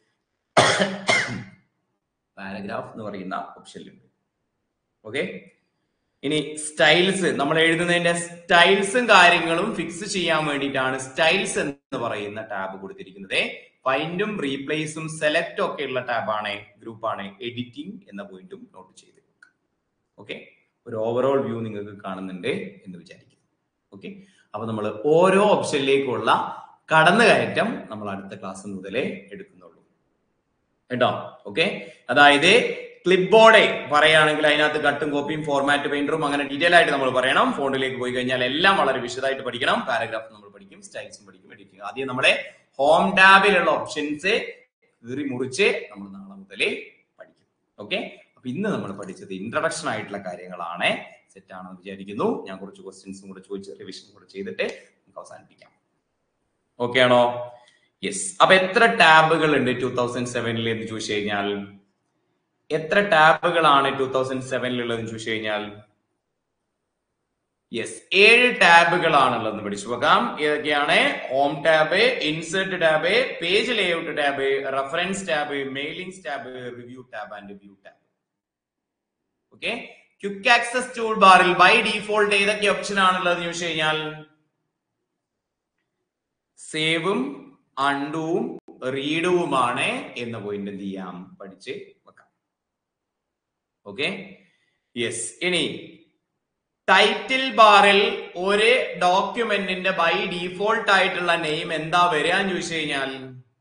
പാരഗ്രാഫ് എന്ന് പറയുന്ന ഓപ്ഷനിലുണ്ട് ഓക്കെ ഇനി സ്റ്റൈൽസ് നമ്മൾ എഴുതുന്നതിന്റെ സ്റ്റൈൽസും കാര്യങ്ങളും ഫിക്സ് ചെയ്യാൻ വേണ്ടിയിട്ടാണ് സ്റ്റൈൽസ് എന്ന് പറയുന്ന ടാബ് കൊടുത്തിരിക്കുന്നത് ഫൈൻഡും റീപ്ലേസും സെലക്ട് ഒക്കെ ഉള്ള ടാബാണ് ഗ്രൂപ്പാണ് എഡിറ്റിംഗ് എന്ന പോയിന്റും നോട്ട് ചെയ്ത് ഓക്കെ ഒരു ഓവറോൾ വ്യൂ നിങ്ങൾക്ക് കാണുന്നുണ്ട് എന്ന് വിചാരിക്കുന്നു ഓക്കെ അപ്പൊ നമ്മൾ ഓരോ ഓപ്ഷനിലേക്കുള്ള കടന്നുകയറ്റം നമ്മൾ അടുത്ത ക്ലാസ് മുതലേ എടുക്കുന്നുള്ളൂ കേട്ടോ ഓക്കെ അതായത് ക്ലിപ്പ് ബോർഡ് പറയുകയാണെങ്കിൽ അതിനകത്ത് കട്ടും കോപ്പിയും ഫോർമാറ്റ് പെയിന്ററും അങ്ങനെ ഡീറ്റെയിൽ ആയിട്ട് നമ്മൾ പറയണം ഫോണിലേക്ക് പോയി കഴിഞ്ഞാൽ എല്ലാം വളരെ വിശദമായിട്ട് പഠിക്കണം പാരഗ്രാഫ് നമ്മൾ പഠിക്കും സ്റ്റൈൽസും പഠിക്കും എഡിറ്റിംഗ് ആദ്യം നമ്മളെ ഹോം ടാബിലുള്ള ഓപ്ഷൻസ് കീറി മുറിച്ച് നമ്മൾ നാളെ മുതലേ പഠിക്കും ഓക്കെ അപ്പൊ ഇന്ന് നമ്മൾ പഠിച്ചത് ഇൻട്രഡക്ഷൻ ആയിട്ടുള്ള കാര്യങ്ങളാണ് സെറ്റ് ആണെന്ന് വിചാരിക്കുന്നു ഞാൻ കുറച്ച് ക്വസ്റ്റ്യൻസും കൂടെ ചോദിച്ച് റിവിഷൻ കൂടെ ചെയ്തിട്ട് നമുക്ക് അവസാനിപ്പിക്കാം ഓക്കെ ആണോ യെസ് അപ്പൊ എത്ര ടാബുകൾ ഉണ്ട് ടൂ തൗസൻഡ് സെവനിൽ എന്ന് ചോദിച്ചു കഴിഞ്ഞാൽ എത്ര ടാബുകളാണ് ടൂ തൗസൻഡ് സെവനിലുള്ളതെന്ന് ചോദിച്ചു കഴിഞ്ഞാൽ യെസ് ഏഴ് ടാബുകളാണുള്ളത് പഠിച്ചു നോക്കാം ഏതൊക്കെയാണ് home tab insert tab page layout tab reference tab mailing tab review tab and view tab okay quick access tool ബാറിൽ ബൈ ഡീഫോൾട്ട് ഏതൊക്കെ ഓപ്ഷൻ ആണുള്ളത് ചോദിച്ചു കഴിഞ്ഞാൽ സേവും അണ്ടുവും റീഡുവുമാണ് എന്ന പോയിന്റ് എന്ത് ചെയ്യാം പഠിച്ച് വെക്കാം ഓക്കെ യെസ് ഇനി ടൈറ്റിൽ ബാറിൽ ഒരു ഡോക്യുമെന്റിന്റെ ബൈ ഡീഫോൾട്ട് ആയിട്ടുള്ള നെയിം എന്താ വരികയെന്ന് ചോദിച്ചു കഴിഞ്ഞാൽ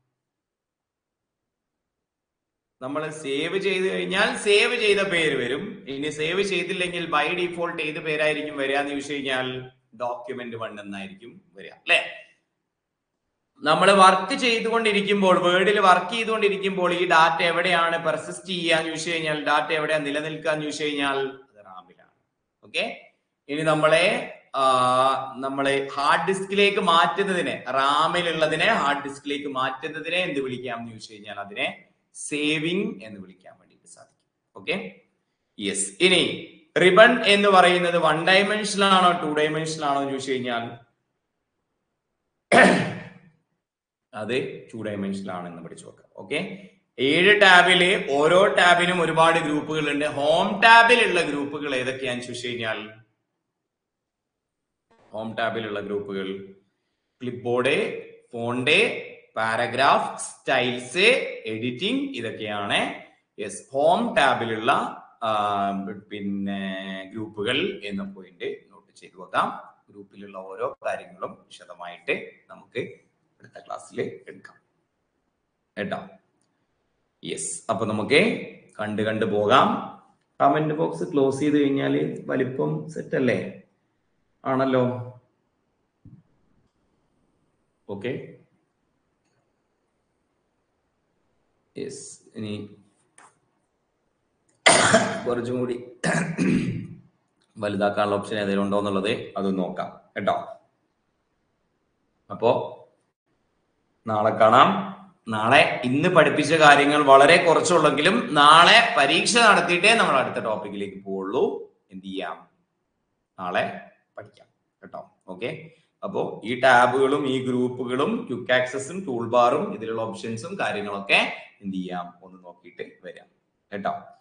നമ്മൾ സേവ് ചെയ്ത് കഴിഞ്ഞാൽ സേവ് ചെയ്ത പേര് വരും ഇനി സേവ് ചെയ്തില്ലെങ്കിൽ ബൈ ഡീഫോൾട്ട് ഏത് പേരായിരിക്കും വരിക എന്ന് ചോദിച്ചു കഴിഞ്ഞാൽ ഡോക്യുമെന്റ് വൺ എന്നായിരിക്കും വരിക അല്ലെ നമ്മൾ വർക്ക് ചെയ്തുകൊണ്ടിരിക്കുമ്പോൾ വേർഡിൽ വർക്ക് ചെയ്തുകൊണ്ടിരിക്കുമ്പോൾ ഈ ഡാറ്റ എവിടെയാണ് പെർസിസ്റ്റ് ചെയ്യാന്ന് ചോദിച്ചു കഴിഞ്ഞാൽ ഡാറ്റ എവിടെയാണ് നിലനിൽക്കാന്ന് ചോദിച്ചു കഴിഞ്ഞാൽ അത് റാമിലാണ് ഓക്കെ ഇനി നമ്മളെ നമ്മളെ ഹാർഡ് ഡിസ്കിലേക്ക് മാറ്റുന്നതിനെ റാമിലുള്ളതിനെ ഹാർഡ് ഡിസ്കിലേക്ക് മാറ്റുന്നതിനെ എന്ത് വിളിക്കാം എന്ന് ചോദിച്ചു കഴിഞ്ഞാൽ അതിനെ സേവിങ് എന്ന് വിളിക്കാൻ വേണ്ടിയിട്ട് സാധിക്കും ഓക്കെ യെസ് ഇനി റിബൺ എന്ന് പറയുന്നത് വൺ ഡയമെൻഷനിൽ ആണോ ടു ഡയമെൻഷനിൽ ആണോ എന്ന് ചോദിച്ചു കഴിഞ്ഞാൽ അത് ടു ഡയമെൻഷനിൽ ആണെന്ന് പഠിച്ചു നോക്കാം ഓക്കെ ഏഴ് ടാബില് ഓരോ ടാബിനും ഒരുപാട് ഗ്രൂപ്പുകൾ ഉണ്ട് ഹോം ടാബിലുള്ള ഗ്രൂപ്പുകൾ ഏതൊക്കെയാന്ന് ചോദിച്ചു കഴിഞ്ഞാൽ ഹോം ടാബിലുള്ള ഗ്രൂപ്പുകൾ clipboard font paragraph styles editing ഇതൊക്കെയാണ് യെസ് ഹോം ടാബിലുള്ള പിന്നെ ഗ്രൂപ്പുകൾ എന്ന പോയിന്റ് നോട്ട് ചെയ്തു വെക്കാം ഗ്രൂപ്പിലുള്ള ഓരോ കാര്യങ്ങളും വിശദമായിട്ട് നമുക്ക് അടുത്ത ക്ലാസ്സിൽ എടുക്കാം കേട്ടോ യെസ് അപ്പൊ നമുക്ക് കണ്ട് കണ്ട് പോകാം കമന്റ് ബോക്സ് ക്ലോസ് ചെയ്ത് കഴിഞ്ഞാൽ വലിപ്പം സെറ്റ് അല്ലേ ആണല്ലോ ഓക്കെ യെസ് ഇനി കുറച്ചും കൂടി വലുതാക്കാനുള്ള ഓപ്ഷൻ ഏതെങ്കിലും ഉണ്ടോ എന്നുള്ളത് അത് നോക്കാം കേട്ടോ അപ്പോ നാളെ കാണാം നാളെ ഇന്ന് പഠിപ്പിച്ച കാര്യങ്ങൾ വളരെ കുറച്ചുള്ളെങ്കിലും നാളെ പരീക്ഷ നടത്തിയിട്ടേ നമ്മൾ അടുത്ത ടോപ്പിക്കിലേക്ക് പോവുള്ളൂ എന്ത് ചെയ്യാം നാളെ പഠിക്കാം കേട്ടോ ഓക്കെ അപ്പോ ഈ ടാബുകളും ഈ ഗ്രൂപ്പുകളും ക്വിക്ക് ആക്സസും ടൂൾ ബാറും ഇതിലുള്ള ഓപ്ഷൻസും കാര്യങ്ങളൊക്കെ എന്ത് ചെയ്യാം ഒന്ന് നോക്കിയിട്ട് വരാം കേട്ടോ